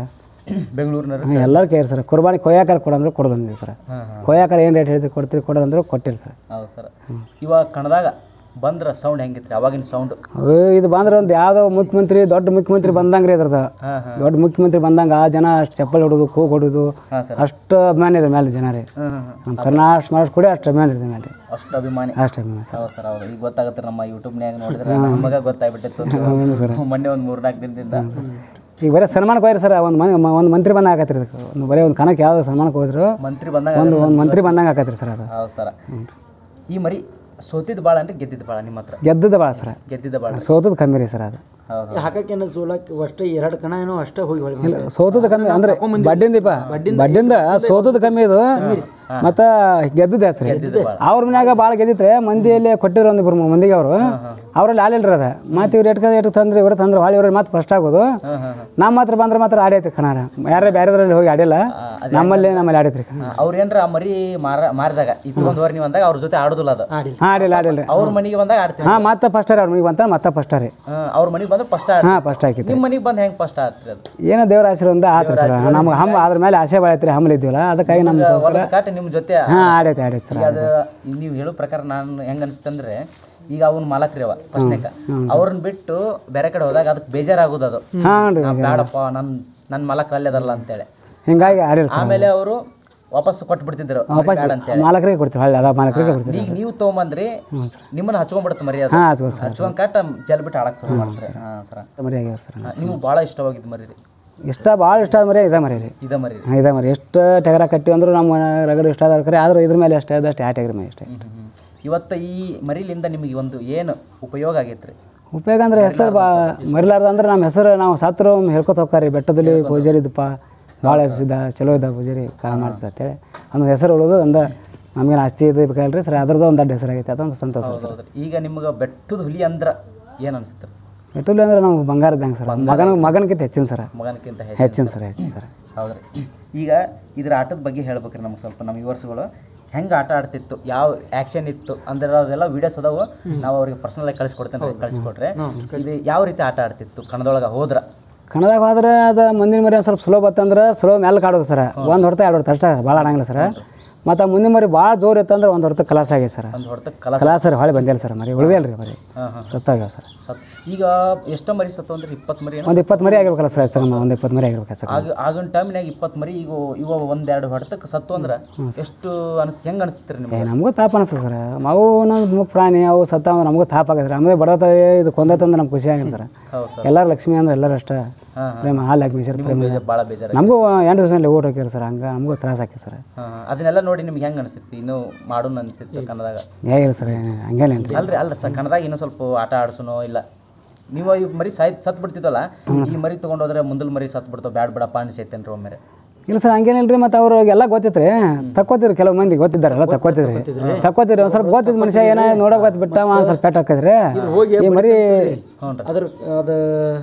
ಬೆಂಗಳೂರಿನ ಎಲ್ಲರೂ ಕೇಳಿ ಸರ್ ಕುರ್ಬಾನಿ ಕೊಯ್ಯಾಕಾರ ಕೊಡಂದ್ರೆ ಕೊಡೋದಂದ್ರಿ ಸರ್ ಹಾಂ ಹಾಂ ಕೊಯ್ಯಾಕಾರ ಏನು ರೇಟ್ ಹೇಳ್ತೀವಿ ಕೊಡ್ತೀರಿ ಕೊಡೋದಂದ್ರೆ ಕೊಟ್ಟಿಲ್ಲ ಸರ್ ಹೌದು ಸರ್ ಇವಾಗ ಕಣದಾಗ ಬಂದ್ರೆ ಸೌಂಡ್ ಹೆಂಗಿತ್ರಿ ಅವಾಗಿನ ಸೌಂಡ್ ಅಯ್ಯೋ, ಇದು ಬಂದ್ರೆ ಒಂದು ಯಾವುದೋ ಮುಖ್ಯಮಂತ್ರಿ ದೊಡ್ಡ ಮುಖ್ಯಮಂತ್ರಿ ಬಂದಂಗೆ ರೀ ಅದ್ರದ್ದು ಹಾಂ ಹಾಂ ದೊಡ್ಡ ಮುಖ್ಯಮಂತ್ರಿ ಬಂದಂಗೆ ಆ ಜನ ಅಷ್ಟು ಚಪ್ಪಲ್ ಹೊಡೋದು ಕೂಗ್ ಹೊಡೋದು ಹಾಂ ಸರ್ ಅಷ್ಟು ಅಭಿಮಾನ ಇದೆ ಮೇಲೆ ಜನ ರೀ ಹಾಂ ಹಾಂ ಹಾಂ ನಮ್ಮ ಕರ್ನಾಟಕ ಮಾಡಿ ಕೂಡ ಅಷ್ಟು ಅಭಿಮಾನ ಇದೆ ಮೇಲೆ ಅಷ್ಟು ಅಭಿಮಾನಿ ಅಷ್ಟು ಅಭಿಮಾನ ಸರ್ ಹೌದು ಸರ್ ಹೌದು ಈಗ ಗೊತ್ತಾಗುತ್ತೆ ನಮ್ಮ ಯೂಟ್ಯೂಬ್ನ್ಯಾಗ ನೋಡಿದ್ರೆ ನಮಗೆ ಗೊತ್ತಾಗ್ಬಿಟ್ಟಿತ್ತು ಹೌದು ಸರ್ ಮೊನ್ನೆ ಒಂದು ಮೂರ್ನಾಲ್ಕು ದಿನದಿಂದ ಈಗ ಬರೀ ಸನ್ಮಾನಕ್ಕೆ ಹೋಯ್ರಿ ಸರ್ ಒಂದು ಮನೆ ಒಂದು ಮಂತ್ರಿ ಬಂದಂಗೆ ಆಕತ್ರಿ ಇದಕ್ಕೆ ಒಂದು ಬರೀ ಒಂದು ಕನಕ್ಕೆ ಯಾವ್ದು ಸನ್ಮಾನಕ್ಕೆ ಹೋದ್ರು ಮಂತ್ರಿ ಬಂದಾಗ ಒಂದು ಒಂದು ಮಂತ್ರಿ ಬಂದಂಗೆ ಆಕತ್ರಿ ಸರ್ ಅದು ಹೌದು ಸರ್ ಈ ಮರಿ ಸೋತಿದ್ದು ಭಾಳ ಅಂದ್ರೆ ಗೆದ್ದಿದ್ದು ಭಾಳ ನಿಮ್ಮ ಹತ್ರ ಗೆದ್ದದ ಭಾಳ ಸರ್ ಗೆದ್ದಿದ್ದ ಭಾಳ ಸೋತದ ಕಮ್ಮಿ ರೀ ಸರ್ ಅದು ಹೌದು ಹಾಕಕ್ಕೇನು ಸೋಲಕ್ಕೆ ಅಷ್ಟೇ ಎರಡು ಕಣ ಏನೋ ಅಷ್ಟೇ ಹೋಗಿ ಹೊಳಿ ಇಲ್ಲ ಸೋತದ ಕಮ್ಮಿ ಅಂದ್ರೆ ಬಡ್ಡಿಂದ ದೀಪ ಬಡ್ಡಿಂದ ಸೋತದ ಕಮ್ಮಿ ಇದು ಮತ್ತು ಗೆದ್ದದ ಹೆಸ್ರಿ ಅವ್ರ ಮನ್ಯಾಗ ಭಾಳ ಗೆದ್ದಿತ್ರೆ ಮಂದಿಯಲ್ಲಿ ಕೊಟ್ಟಿದ್ರು ಒಂದು ಇಬ್ರು ಮಂದಿಗೆ ಅವರು ಅವರಲ್ಲಿ ಆಲಿಲ್ರಿ ಅದ ಮತ್ತೆ ಇವ್ರು ಎಟ್ಕ ಎಟ್ಕ ತಂದ್ರಿ ಇವ್ರು ತಂದ್ರೆ ಭಾಳ ಇವ್ರಿಗೆ ಮತ್ತೆ ಫಸ್ಟ್ ಆಗೋದು ಹಾಂ ಹಾಂ ಹಾಂ ನಮ್ಮ ಹತ್ರ ಬಂದ್ರೆ ಮಾತ್ರ ಆಡೈತ್ರಿ ಕಣಾರ ಯಾರೇ ಬೇರೆದ್ರಲ್ಲಿ ಹೋಗಿ ಆಡಿಲ್ಲ ನಮ್ಮಲ್ಲಿ ನಮ್ಮಲ್ಲಿ ಆಡೈತ್ರಿ ಕಣ ಅವ್ರು ಏನ್ರ ಆ ಮರಿ ಮಾರ ಮಾರಿದಾಗ ಇಟ್ಕೊಂಡ್ವರ್ ನೀವು ಅಂದಾಗ ಅವ್ರ ಜೊತೆ ಆಡೋದಿಲ್ಲ ಅದು ಆಡಿಲ್ಲ ಹಾಂ ಆಡಿಲ್ಲ ಆಡಿಲ್ಲ ರೀ ಅವ್ರ ಮನೆಗೆ ಬಂದಾಗ ಆಡ್ತೀವಿ ಹಾಂ ಮತ್ತೆ ಫಸ್ಟ್ ಅವ್ರ ಮನೆಗೆ ಬಂತ ಮತ್ತೆ ಫಸ್ಟ್ ರೀ ಅವ್ರ ಮನೆಗೆ ಬಂದ್ರೆ ಫಸ್ಟ್ ಆಡ್ ಹಾಂ ಫಸ್ಟ್ ಹಾಕಿತ್ತು ನಿಮ್ಮ ಮನೆಗೆ ಬಂದು ಹೆಂಗೆ ಫಸ್ಟ್ ಆಡ್ತೀರಿ ಅದು ಏನೋ ದೇವ್ರ ಆಶೀರ್ವಾದ ಆತ್ರಿ ಸರ್ ನಮ್ಗೆ ಹಮ್ ಅದ್ರ ಮೇಲೆ ಆಸೆ ಬಾಳೈತ್ರಿ ಹಮ್ಮಲ್ ಇದ್ದೀವಲ್ಲ ಅದಕ್ಕಾಗಿ ನಮ್ಮ ಹೊಲದ ಕಾಟ ನಿಮ್ಮ ಜೊತೆ ಹಾಂ ಆಡೈತೆ ಆಡೈತೆ ಸರ್ ಈಗ ಅದು ನೀವು ಹೇಳೋ ಪ್ರಕಾರ ನಾನು ಹೆಂಗೆ ಅನಿಸ್ತಂದ್ರೆ ಈಗ ಅವ್ನ ಮಾಲಕ್ರಿ ಅವ ಫಸ್ಟ್ನೇಕ ಅವ್ರನ್ನ ಬಿಟ್ಟು ಬೇರೆ ಕಡೆ ಹೋದಾಗ ಅದಕ್ಕೆ ಬೇಜಾರಾಗೋದು ಅದು ಹಾಂ ರೀ ನಾ ಬೇಡಪ್ಪ ನನ್ನ ನನ್ನ ಮಾಲಕ್ರು ಅಲ್ಲೇ ಅದಲ್ಲ ಅಂತೇಳಿ ಹಿಂಗಾಗಿ ಆಡಿಲ್ಲ ಸರ್ ಆಮೇಲೆ ಅವರು ವಾಪಸ್ ಕೊಟ್ಟು ಬಿಡ್ತಿದ್ರು ವಾಪಸ್ ಬೇಡ ಅಂತೇಳಿ ಮಾಲಕರಿಗೆ ಕೊಡ್ತೀವಿ ಹಳ್ಳಿ ಅದ ಮಾಲಕರಿಗೆ ಕೊಡ್ತೀವಿ ಈಗ ನೀವು ತೊಗೊಂಬಂದ್ರಿ ಹ್ಞೂ ಸರ್ ನಿಮ್ಮನ್ನ ಹಚ್ಕೊಂಡ್ಬಿಡುತ್ತೆ ಮರಿ ಅದು ಹಾಂ ಹಚ್ಕೋ ಸರ್ ಹಚ್ಕೊಂಡ್ ಕಟ್ಟ ಜಲ್ ಬಿಟ್ಟು ಆಡಕ್ಕೆ ಶುರು ಮಾಡ್ತಾರೆ ಹಾಂ ಸರ ಮರಿ ಆಗ್ಯಾವ ಸರ್ ನೀವು ಭಾಳ ಇಷ್ಟವಾಗಿದ್ದು ಮರಿ ರೀ ಇಷ್ಟ ಭಾಳ ಇಷ್ಟ ಆದ ಮರಿ ಇದೆ ಮರಿ ರೀ ಇದ ಮರಿ ರೀ ಹಾಂ ಇದೆ ಮರಿ ಎಷ್ಟು ಟಗರ ಕಟ್ಟಿವಿ ಅಂದ್ರೂ ನಮ್ಮ ರಗಡ ಇಷ್ಟ ಆದ ಕರೆ ಆದ್ರೆ ಇದ್ರ ಮೇಲೆ ಅಷ್ಟೇ ಅದಷ್ಟು ಆ ಟಗರ ಮೇಲೆ ಅಷ್ಟೇ ಹ್ಮ್, ಹ್ಮ್, ಹ್ಮ್. ಇವತ್ತು ಈ ಮರಿಲಿಂದ ನಿಮಗೆ ಒಂದು ಏನು ಉಪಯೋಗ ಆಗೈತೆ ರೀ ಉಪಯೋಗ ಅಂದ್ರೆ ಹೆಸರು ಬಾ ಮರಿಲಾರ್ದ ಅಂದ್ರೆ ನಮ್ಮ ಹೆಸರು ನಾವು ಸತ್ರು ಹೇಳ್ಕೊತ ಹೋಗ್ತಾರೆ ಬೆಟ್ಟದಲ್ಲಿ ಪೂಜಾರಿ ಇದ್ದಪ್ಪ ಭಾಳ ಹೆಸರಿದ್ದ ಚಲೋ ಇದ್ದ ಪೂಜಾರಿ ಕಾಲ ಮಾಡ್ತಾರೆ ಅಂತೇಳಿ ನಮ್ಮ ಹೆಸರು ಉಳಿದು ಒಂದು ನಮಗೇನು ಆಸ್ತಿ ಇದು ಬೇಕಲ್ರಿ ಸರ್ ಅದ್ರದ್ದು ಒಂದು ದೊಡ್ಡ ಹೆಸರಾಗೈತೆ ಅದೊಂದು ಸಂತೋಷ ಸರ್ ಹೌದ್ರಿ ಈಗ ನಿಮ್ಗೆ ಬೆಟ್ಟದ ಹುಲಿ ಅಂದ್ರ ಏನು ಅನಿಸ್ತು ಬೆಟ್ಟಲ್ಲಿ ಅಂದ್ರೆ ನಮ್ಗೆ ಬಂಗಾರ ಇದ್ದಂಗೆ ಸರ್ ಮಗನ ಮಗನಕ್ಕಿಂತ ಹೆಚ್ಚಿನ ಸರ್ ಮಗನಕ್ಕಿಂತ ಹೆಚ್ಚು ಹೆಚ್ಚಿನ ಸರ್ ಹೆಚ್ಚಿನ ಸರ್ ಹೌದ್ರಿ ಈಗ ಇದ್ರ ಆಟದ ಬಗ್ಗೆ ಹೇಳ್ಬೇಕ್ರಿ ನಮ್ಗೆ ಸ್ವಲ್ಪ ನಮ್ಮ ವ್ಯೂವರ್ಸ್ಗಳು ಹೆಂಗೆ ಆಟ ಆಡ್ತಿತ್ತು ಯಾವ ಆ್ಯಕ್ಷನ್ ಇತ್ತು ಅಂದ್ರೆ ಅದೆಲ್ಲ ವೀಡಿಯೋಸ್ ಅದಾವು ನಾವು ಅವ್ರಿಗೆ ಪರ್ಸನಲ್ ಆಗಿ ಕಳಿಸ್ಕೊಡ್ತೇನೆ ಕಳಿಸ್ಕೊಟ್ರೆ ಇದು ಯಾವ ರೀತಿ ಆಟ ಆಡ್ತಿತ್ತು ಕನ್ನಡದೊಳಗೆ ಹೋದ್ರ ಕನ್ನಡದಾಗ ಹೋದ್ರೆ ಅದು ಮುಂದಿನ ಮರಿ ಒಂದು ಸ್ವಲ್ಪ ಸ್ಲೋ ಬತ್ತಂದ್ರೆ ಸ್ಲೋ ಮೇಲೆ ಆಡೋದು ಸರ್ ಒಂದು ಹೊಡ್ತಾ ಎರಡು ಹೊಡ್ತಾ ಅಷ್ಟೇ ಭಾಳ ಆಡಂಗಿಲ್ಲ ಸರ್ ಮತ್ತು ಮುಂದಿನ ಮರಿ ಭಾಳ ಜೋರು ಇತ್ತಂದ್ರೆ ಒಂದು ಹೊಡ್ತಾ ಕಲಾಸ ಆಗೈತೆ ಸರ್ ಒಂದು ಹೊಡೆತ ಕಲ ಕಲಾಸ ಸರ್ ಹೊಳೆ ಬಂದಿಲ್ಲ ಸರ್ ಮರಿ ಉಳಿದಿಲ್ಲ ರೀ ಮರಿ ಹಾಂ ಹಾಂ ಸತ್ತಾಗ್ಯಾವ ಸರ್ ಸತ್ ಈಗ ಎಷ್ಟೋ ಮರಿ ಸತ್ತು ಅಂದ್ರೆ ಇಪ್ಪತ್ತು ಮರಿ ಏನೋ ಒಂದು ಇಪ್ಪತ್ತು ಮರಿ ಆಗಿರ್ಬೇಕಲ್ಲ ಸರ್ ಸರ್ ಒಂದು ಇಪ್ಪತ್ತು ಮರಿ ಆಗಿರ್ಬೇಕು ಸರ್ ಆಗ ಆಗಿನ ಟೈಮ್ನಾಗ ಇಪ್ಪತ್ತು ಮರಿ ಈಗ ಇವ ಒಂದೆರಡು ಹೊಡೆತಕ್ಕೆ ಸತ್ತು ಅಂದ್ರೆ ಎಷ್ಟು ಅನಿಸ್ ಹೆಂಗೆ ಅನಿಸ್ತೀರಿ ಏ ನಿಮ್ಗೆ ನಮಗೂ ತಾಪ ಅನಿಸ್ತದೆ ಸರ್ ಅವು ನಮ್ಮ ಮುಖ ಪ್ರಾಣಿ ಅವು ಸತ್ತ ಅಂದ್ರೆ ನಮಗೂ ತಾಪ ಆಗತ್ತೆ ಸರ್ ಆಮೇಲೆ ಬಡತ ಇದು ಕೊಂದತ್ತಂದ್ರೆ ನಮ್ಗೆ ಖುಷಿ ಆಗಿಲ್ಲ ಸರ್ ಹೌದು ಸರ್ ಎಲ್ಲರೂ ಲಕ್ಷ್ಮಿ ಅಂದ್ರೆ ಎಲ್ಲರೂ ಅಷ್ಟೇ ಹಾಂ ಹಾಂ ಪ್ರೇಮ ಹಾಲು ಹಾಕಿ ಸರ್ ಪ್ರೇಮ ಬೇಜಾರು ಭಾಳ ಬೇಜಾರು ನಮಗೂ ಎಂಟು ದಿವಸ ಊಟ ಹಾಕಿರಿ ಸರ್ ಹಂಗೆ ನಮಗೂ ತ್ರಾಸ ಹಾಕಿ ಸರ್ ಹಾಂ ಹಾಂ ಅದನ್ನೆಲ್ಲ ನೋಡಿ ನಿಮ್ಗೆ ಹೆಂಗೆ ಅನಿಸುತ್ತೆ ಇನ್ನೂ ಮಾಡೋಣ ಅನಿಸುತ್ತೆ ಕನ್ನಡದಾಗ ಹೇಗಿಲ್ಲ ಸರ್ ಹಂಗೇನೇನು ರೀ ಅಲ್ರಿ ಅಲ್ಲ ಸರ್ ಕನ್ನಡದಾಗ ಇನ್ನೂ ಸ್ವಲ್ಪ ಆಟ ಆಡ್ಸೋನೋ ಇಲ್ಲ ನೀವು ಈ ಮರಿ ಸಾಯ್ ಸತ್ ಬಿಡ್ತಿದ್ದಲ್ಲ ಈ ಮರಿ ತೊಗೊಂಡೋದ್ರೆ ಮುಂದಲ್ ಮರಿ ಸತ್ ಬಿಡ್ತಾವೆ ಬ್ಯಾಡ್ ಬಿಡಪ್ಪ ಅನಿಸೈತೇನ್ರಿ ಒಮ್ಮೆ ಇಲ್ಲ ಸರ್ ಹಂಗೇನಿಲ್ಲ ರೀ ಮತ್ತು ಅವ್ರಿಗೆಲ್ಲ ಗೊತ್ತಿತ್ತು ರೀ ತಕ್ಕೋತಿರಿ ಕೆಲವು ಮಂದಿ ಗೊತ್ತಿದ್ದಾರಲ್ಲ ತಕ್ಕೋತಿದ್ರಿ ತಕ್ಕೋತಿರಿ ಒಂದು ಸ್ವಲ್ಪ ಗೊತ್ತಿದ್ದು ಮನುಷ್ಯ ಏನೋ ನೋಡೋ ಗೊತ್ತು ಬಿಟ್ಟ ಒಂದು ಸ್ವಲ್ಪ ಪೆಟ್ಟು ಹಾಕಿದ್ರಿ ಈ ಮರಿ ಹ್ಞೂ ರೀ ಅದ್ರ ಅದು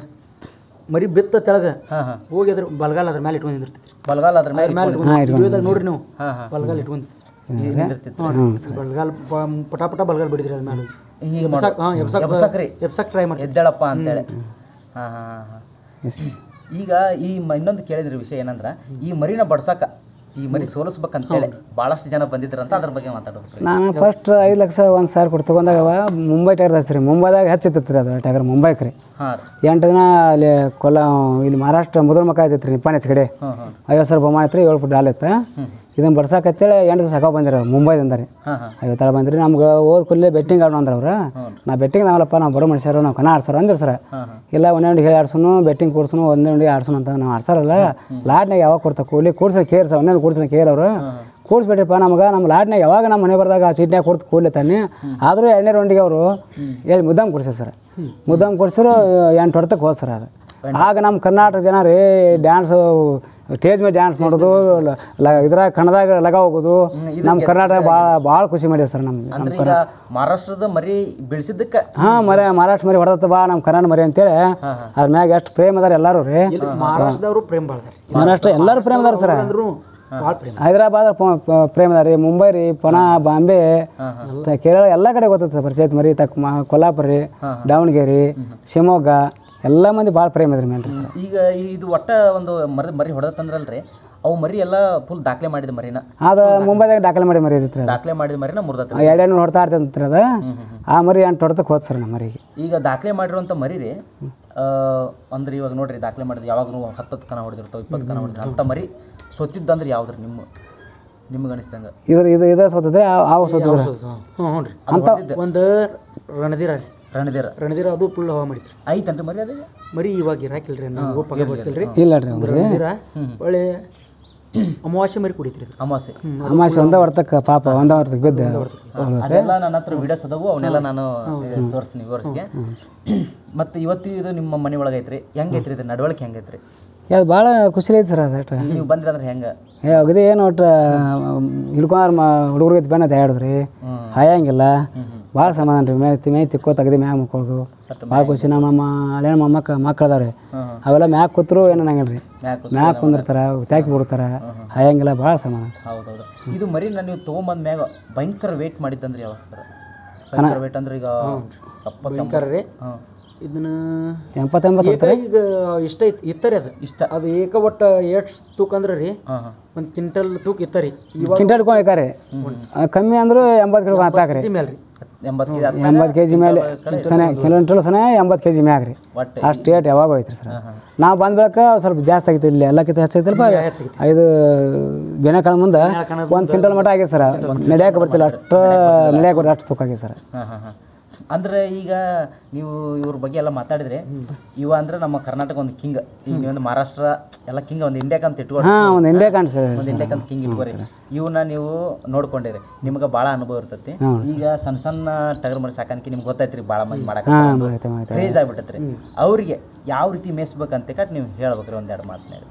ಮರಿ ಬಿತ್ತ ತೆಳಗ ಹಾಂ ಹಾಂ ಹೋಗಿ ಅದ್ರ ಬಲಗಾಲ ಅದ್ರ ಮೇಲೆ ಇಟ್ಕೊಂಡು ನಿಂದಿರ್ತೈತಿ ಬಲಗಾಲ ಅದ್ರ ಮೇಲೆ ಮೇಲೆ ಇಟ್ಕೊಂಡು ವಿಡಿಯೋದಾಗ ನೋಡ್ರಿ ನೀವು ಹಾಂ ಹಾಂ ಬಲಗಾಲ ಇಟ್ಕೊಂಡು ನಿಂದಿರ್ತಿತ್ತು ಹ್ಞೂ ಸರ್ ಬಲಗಾಲ ಪ- ಪಟ ಪಟ ಬಲಗಾಲ ಬಿಡಿದ್ರಿ ಅದ್ರ ಮೇಲೆ ಹೀಗೆ ಎಬ್ಸಕ್ ಹಾಂ ಎಬ್ಸಕ್ ಎಬ್ಸಕ್ರಿ ಎಬ್ಸಕ್ ಟ್ರೈ ಮಾಡಿ ಎದ್ದೇಳಪ್ಪ ಅಂತೇಳಿ ಹಾಂ ಹಾಂ ಹಾಂ ಹಾಂ ಎಸ್ ಈಗ ಈ ಮ- ಇನ್ನೊಂದು ಕೇಳಿದ್ರ ವಿಷಯ ಏನಂದ್ರೆ ಈ ಮರಿನ ಬಡ್ಸಕ ಈ ಮರಿ ಸೋಲಿಸ್ಬೇಕಂತೇಳಿ ಭಾಳಷ್ಟು ಜನ ಬಂದಿದ್ರಂತ ಅದ್ರ ಬಗ್ಗೆ ಮಾತಾಡೋದು ನಾನು ಫಸ್ಟ್ ಐದು ಲಕ್ಷ ಒಂದು ಸಾವಿರ ಕೊಟ್ಟು ತೊಗೊಂಡಾಗ ಮುಂಬೈ ಟೈಗರ್ ರೀ ಮುಂಬೈದಾಗ ಹೆಚ್ಚಿತ್ತು ರೀ ಅದು ಟೈಗರ್ ಮುಂಬೈಗೆ ರೀ ಹಾಂ ರೀ ಎಂಟು ದಿನ ಅಲ್ಲಿ ಕೊಲ್ಲ ಇಲ್ಲಿ ಮಹಾರಾಷ್ಟ್ರ ಮುದ್ರ ಮಕ್ಕ ಐತೈತೆ ರೀ ನಿಪ್ಪಾಣಿ ಕಡೆ ಹಾಂ ಹಾಂ ಐವತ್ತು ಸಾವಿರ ಬಹುಮಾನ ಐತ್ರಿ ಏಳು ಫುಟ್ ಹಾಲು ಇತ್ತು ಇದನ್ನು ಬಡ್ಸಕತ್ತೇಳಿ ಎಂಟು ದಿವಸ ಹಾಕೋ ಬಂದಿರ ಮುಂಬೈದಿಂದ ರೀ ಹಾಂ ಹಾಂ ಐವತ್ತಾಳ ಬಂದ್ರಿ ನಮ್ಗೆ ಓದ್ ಕೂಡಲೇ ಬೆಟ್ಟಿಂಗ್ ಆಡೋಣ ಅಂದ್ರೆ ಅವ್ರು ನಾ ಬೆಟ್ಟಿಂಗ್ ನಾವಲ್ಲಪ್ಪ ನಾವು ಬರೋ ಮನುಷ್ಯರು ನಾವು ಕಣ ಆಡ್ಸಾರ ಅಂದಿರು ಸರ್ ಹಾಂ ಹಾಂ ಇಲ್ಲ ಒಂದೇ ಉಂಡಿ ಹೇಳಿ ಆಡ್ಸೋನು ಬೆಟ್ಟಿಂಗ್ ಕೊಡ್ಸೋನು ಒಂದೇ ಉಂಡಿ ಆಡ್ಸೋನು ಅಂತ ನಾವು ಆಡ್ಸಾರಲ್ಲ ಲಾಡ್ನಾಗ ಯಾವಾಗ ಕೊಡ್ತಾ ಕೂಲಿ ಕೂಡ್ಸೋ ಕೇರ್ ಸರ್ ಒಂದೇ ಕೂಡ್ಸೋ ಕೇರ್ ಅವರು ಕೂಡ್ಸ್ಬಿಟ್ರಿಪ್ಪ ನಮ್ಗೆ ನಮ್ಮ ಲಾಡ್ನಾಗ ಯಾವಾಗ ನಮ್ಮ ಮನೆ ಬರ್ದಾಗ ಸೀಟ್ನಾಗ ಕೊಡ್ತು ಕೂಲಿ ತಾನೆ ಆದರೂ ಎರಡನೇ ರೌಂಡಿಗೆ ಅವರು ಹೇಳಿ ಮುದ್ದಾಮ್ ಕೊಡ್ಸ್ಯಾರ ಸರ್ ಮುದ್ದಾಮ್ ಕೊಡ್ಸಿರು ಎಂಟು ಹೊಡ್ತಕ್ಕೆ ಹೋದ್ ಸರ್ ಅದು ಆಗ ನಮ್ಮ ಕರ್ನಾಟಕ ಜನ ರೀ ಡ್ಯಾನ್ಸು ಸ್ಟೇಜ್ ಮೇಲೆ ಡ್ಯಾನ್ಸ್ ಮಾಡೋದು ಲ- ಲ- ಇದ್ರಾಗ ಕನ್ನಡದಾಗ ಲಗ ಹೋಗೋದು ನಮ್ಮ ಕರ್ನಾಟಕ ಭಾಳ ಭಾಳ ಖುಷಿ ಮಾಡ್ಯಾರ ಸರ್ ನಮ್ಗೆ ಅಂದ್ರೆ ಈಗ ಮಹಾರಾಷ್ಟ್ರದ ಮರಿ ಬಿಡಿಸಿದ್ದಕ್ಕೆ ಹಾಂ ಮರ ಮಹಾರಾಷ್ಟ್ರ ಮರಿ ಹೊಡೆದತ್ತ ಬಾ ನಮ್ಮ ಕನ್ನಡ ಮರಿ ಅಂತೇಳಿ ಅದ್ರ ಮ್ಯಾಗ ಎಷ್ಟು ಪ್ರೇಮ ಅದಾರ ಎಲ್ಲರೂ ರೀ ಮಹಾರಾಷ್ಟ್ರದವರು ಪ್ರೇಮ್ ಬಾಳ್ದಾರ ಮಹಾರಾಷ್ಟ್ರ ಎಲ್ಲರೂ ಪ್ರೇಮ ಅದಾರ ಸರ್ ಅಂದ್ರೂ ಭಾಳ ಪ್ರೇಮ್ ಹೈದರಾಬಾದ್ ಪ್ರೇಮ ಅದಾರ ರೀ ಮುಂಬೈ ರೀ ಪುನಾ ಬಾಂಬೆ ತ- ಕೇರಳ ಎಲ್ಲ ಕಡೆ ಗೊತ್ತೈತೆ ಪರಿಚಯ ಐತೆ ಮರಿ ತಕ್ಕ ಮ- ಕೊಲ್ಲಾಪುರ ರೀ ದಾವಣಗೆರೆ ಶಿವಮೊಗ್ಗ ಎಲ್ಲ ಮಂದಿ ಭಾಳ ಪ್ರೇಮ ಇದ್ರಿ ಮೇಲೆ ರೀ ಸರ್ ಈಗ ಇದು ಒಟ್ಟ ಒಂದು ಮರಿ ಮರಿ ಹೊಡೆದತ್ತಂದ್ರಲ್ರಿ ಅವು ಮರಿ ಎಲ್ಲ ಫುಲ್ ದಾಖಲೆ ಮಾಡಿದ ಮರಿನ ಅದು ಮುಂಬೈದಾಗ ದಾಖಲೆ ಮಾಡಿ ಮರಿ ಇದ್ರಿ ಅದು ದಾಖಲೆ ಮಾಡಿದ ಮರಿನ ಮುರ್ದತ್ರಿ ಎರಡೆರಡು ಹೊಡ್ತಾ ಇರ್ತೈತ್ರಿ ಅದು ಆ ಮರಿ ಎಂಟು ಹೊಡ್ತಕ್ಕೆ ಹೋದ್ ಸರ್ ನಮ್ಮ ಮರಿಗೆ ಈಗ ದಾಖಲೆ ಮಾಡಿರುವಂಥ ಮರಿ ರೀ ಆ, ಅಂದ್ರೆ ಇವಾಗ ನೋಡ್ರಿ ದಾಖಲೆ ಮಾಡಿದ ಯಾವಾಗಲೂ ಹತ್ತತ್ತು ಕನ ಹೊಡೆದಿರ್ತಾವೆ ಇಪ್ಪತ್ತು ಕನ ಹೊಡೆದಿರ್ತಾವೆ ಅಂಥ ಮರಿ ಸೊತ್ತಿದ್ದಂದ್ರೆ ಯಾವ್ದ್ರಿ ನಿಮ್ಮ ನಿಮ್ಗೆ ಅನಿಸ್ದಂಗೆ ಇದ್ರ ಇದು ಇದು ಸೋತಿದ್ರೆ ಅವು ಸೋತಿದ್ರೆ ಹ್ಞೂ ಹ್ಞೂ ರೀ ಅಂತ ಒಂದು ರಣಧೀರ ರೀ ರಣದೀರ ರಣಧೀರ ಅದು ಫುಲ್ ಹವಾ ಮಾಡಿತ್ರಿ ಐತನ್ರಿ ಮರಿ ಅದೇ ಮರಿ ಇವಾಗ ಇರಾಕಿಲ್ರಿ ನಮಗೂ ಪಗ ಗೊತ್ತಿಲ್ರಿ ಇಲ್ಲ ರೀ ಅವ್ರಿಗೆ ರಣಧೀರ ಒಳ್ಳೆ ಅಮಾವಾಸ್ಯೆ ಮರಿ ಕುಡಿತ್ರಿ ಇದು ಅಮಾಸೆ ಅಮಾಸೆ ಒಂದೇ ಹೊಡ್ತಕ್ಕೆ ಪಾಪ ಒಂದೇ ಹೊಡ್ತಕ್ಕೆ ಬಿದ್ದೆ ಅದೆಲ್ಲ ನನ್ನ ಹತ್ರ ವಿಡಿಯೋಸ್ ಅದಾವು ಅವನ್ನೆಲ್ಲ ನಾನು ತೋರಿಸ್ತೀನಿ ವ್ಯೂವರ್ಸ್ಗೆ ಮತ್ತು ಇವತ್ತು ಇದು ನಿಮ್ಮ ಮನೆ ಒಳಗೆ ಐತ್ರಿ ಹೆಂಗೈತ್ರಿ ಇದು ನಡವಳಿಕೆ ಹೆಂಗೈತ್ರಿ ಅದು ಭಾಳ ಖುಷಿ ಐತಿ ಸರ್ ಅದು ನೀವು ಬಂದ್ರಿ ಅಂದ್ರೆ ಹೆಂಗೆ ಏ ಅಗದಿ ಏನು ಒಟ್ಟು ಹಿಡ್ಕೊಂಡ್ರೆ ಮ ಹುಡುಗರಿಗೆ ಬೆನ್ನ ಹೇಳಿದ್ರಿ ಹ್ಮ್. ಹಾಯಂಗಿಲ್ಲ ಹ್ಮ್ ಹ್ಮ್ ಭಾಳ ಸಮಾಧಾನ ರೀ ಮೇ ಮೇ ತಿಕ್ಕೋ ತೆಗ್ದು ಮ್ಯಾಗ ಮುಕ್ಕೋದು ಭಾಳ ಖುಷಿ ನಮ್ಮ ನಮ್ಮ ಅಲ್ಲೇನು ಮೊಮ್ಮಕ್ಳು ಮಕ್ಳು ಅದಾವೆ ಹ್ಮ್ ಹ್ಮ್ ಅವೆಲ್ಲ ಮ್ಯಾಗ ಕೂತ್ರು ಏನು ಅನ್ನಂಗಿಲ್ಲ ರೀ ಮ್ಯಾಕ್ ಮ್ಯಾಗ ಕುಂದಿರ್ತಾರ ತಾಕಿ ಬಿಡ್ತಾರ ಹಾಯಂಗಿಲ್ಲ ಭಾಳ ಸಮಾಧಾನ ಸರ್ ಹೌದೌದು ಇದು ಮರಿ ನಾನು ನೀವು ತೊಗೊಂಬಂದ ಮ್ಯಾಗ ಭಯಂಕರ ವೇಟ್ ಮಾಡಿದ್ದಂದ್ರೆ ಯಾವಾಗ ಸರ್ ಭಯಂಕರ ವೇಟ್ ಅಂದ್ರೆ ಈಗ ಎಪ್ಪತ್ತೊಂಬತ್ತು ರೀ ಹಾಂ ಇದನ್ನ ಎಂಬತ್ತೆಂಬತ್ತು ಏಕ ಈಗ ಇಷ್ಟ ಐತಿ ಇತ್ತರಿ ಅದು ಇಷ್ಟ ಅದು ಏಕ ಒಟ್ಟ ಎಷ್ಟು ತೂಕ ಅಂದ್ರೆ ರೀ ಹಾಂ ಹಾಂ ಒಂದು ಕ್ವಿಂಟಲ್ ತೂಕ ಇತ್ತರಿ ಇವಾಗ ಕಿಂಟ ಹಿಡ್ಕೊಂಡು ಇಕ್ಕಾರಿ ಕಮ್ಮಿ ಅಂದ್ರು ಎಂಬತ್ತು ಕಿಲೋ ಮಾತಾಕ್ರಿ ಮೇಲೆ ರೀ ಎಂಬತ್ತು ಕೆ ಜಿ ಎಂಬತ್ತು ಕೆ ಜಿ ಮೇಲೆ ಸನೆ ಕಿಲೋಮೀಟ್ರ್ ಸನೆ ಎಂಬತ್ತು ಕೆ ಜಿ ಮ್ಯಾಗ ರೀ ಒಟ್ಟು ಅಷ್ಟು ರೇಟ್ ಯಾವಾಗ ಹೋಯ್ತು ಸರ್ ಹಾಂ ಹಾಂ ನಾವು ಬಂದ ಬಳಿಕ ಸ್ವಲ್ಪ ಜಾಸ್ತಿ ಆಗಿತ್ತು ಇಲ್ಲಿ ಎಲ್ಲಕ್ಕಿಂತ ಹೆಚ್ಚಾಗಿತ್ತಲ್ಪ ಹೆಚ್ಚಾಗಿತ್ತು. ಇದು ಬೆನಕಳ ಮುಂದೆ ಒಂದು ಕ್ವಿಂಟಲ್ ಮಟ ಆಗೈತೆ ಸರ್ ನಡೆಯಕ್ಕೆ ಬರ್ತಿಲ್ಲ ಅಷ್ಟು ನಡೆಯಕ್ಕೆ ಬರ್ತಿಲ್ಲ ಅಷ್ಟು ತೂಕ ಆಗೈತೆ ಸರ್ ಹಾಂ ಹಾಂ ಹಾಂ ಅಂದ್ರೆ ಈಗ ನೀವು ಇವ್ರ ಬಗ್ಗೆ ಎಲ್ಲ ಮಾತಾಡಿದ್ರೆ ಇವ ಅಂದ್ರೆ ನಮ್ಮ ಕರ್ನಾಟಕ ಒಂದು ಕಿಂಗ್ ಈಗ ನೀವೊಂದು ಮಹಾರಾಷ್ಟ್ರ ಎಲ್ಲ ಕಿಂಗ್ ಒಂದು ಇಂಡಿಯಾಕ್ ಅಂತ ಇಟ್ಕೊಂಡು ಹಾಂ ಒಂದು ಇಂಡಿಯಾ ಕಾಣ್ ಸರ್ ಒಂದು ಇಂಡಿಯಾಕ್ ಅಂತ ಕಿಂಗ್ ಇಟ್ಕೋರಿ ಇವನ್ನ ನೀವು ನೋಡ್ಕೊಂಡಿರಿ ನಿಮ್ಗೆ ಭಾಳ ಅನುಭವ ಇರ್ತೈತಿ ಈಗ ಸಣ್ಣ ಸಣ್ಣ ಟಗರ್ ಮರಿ ಸಾಕಾಣಿಕೆ ನಿಮ್ಗೆ ಗೊತ್ತೈತ್ರಿ ಭಾಳ ಮಂದಿ ಮಾಡಕ್ಕೆ ಹಾಂ ಆಯ್ತು ಆಯ್ತು ಕ್ರೇಜ್ ಆಗ್ಬಿಟ್ಟೈತ್ರಿ ಅವ್ರಿಗೆ ಯಾವ ರೀತಿ ಮೇಯಿಸ್ಬೇಕಂತ ಕಟ್ ನೀವು ಹೇಳ್ಬೇಕ್ರಿ ಒಂದೆರಡು ಮಾತನಾಡಿ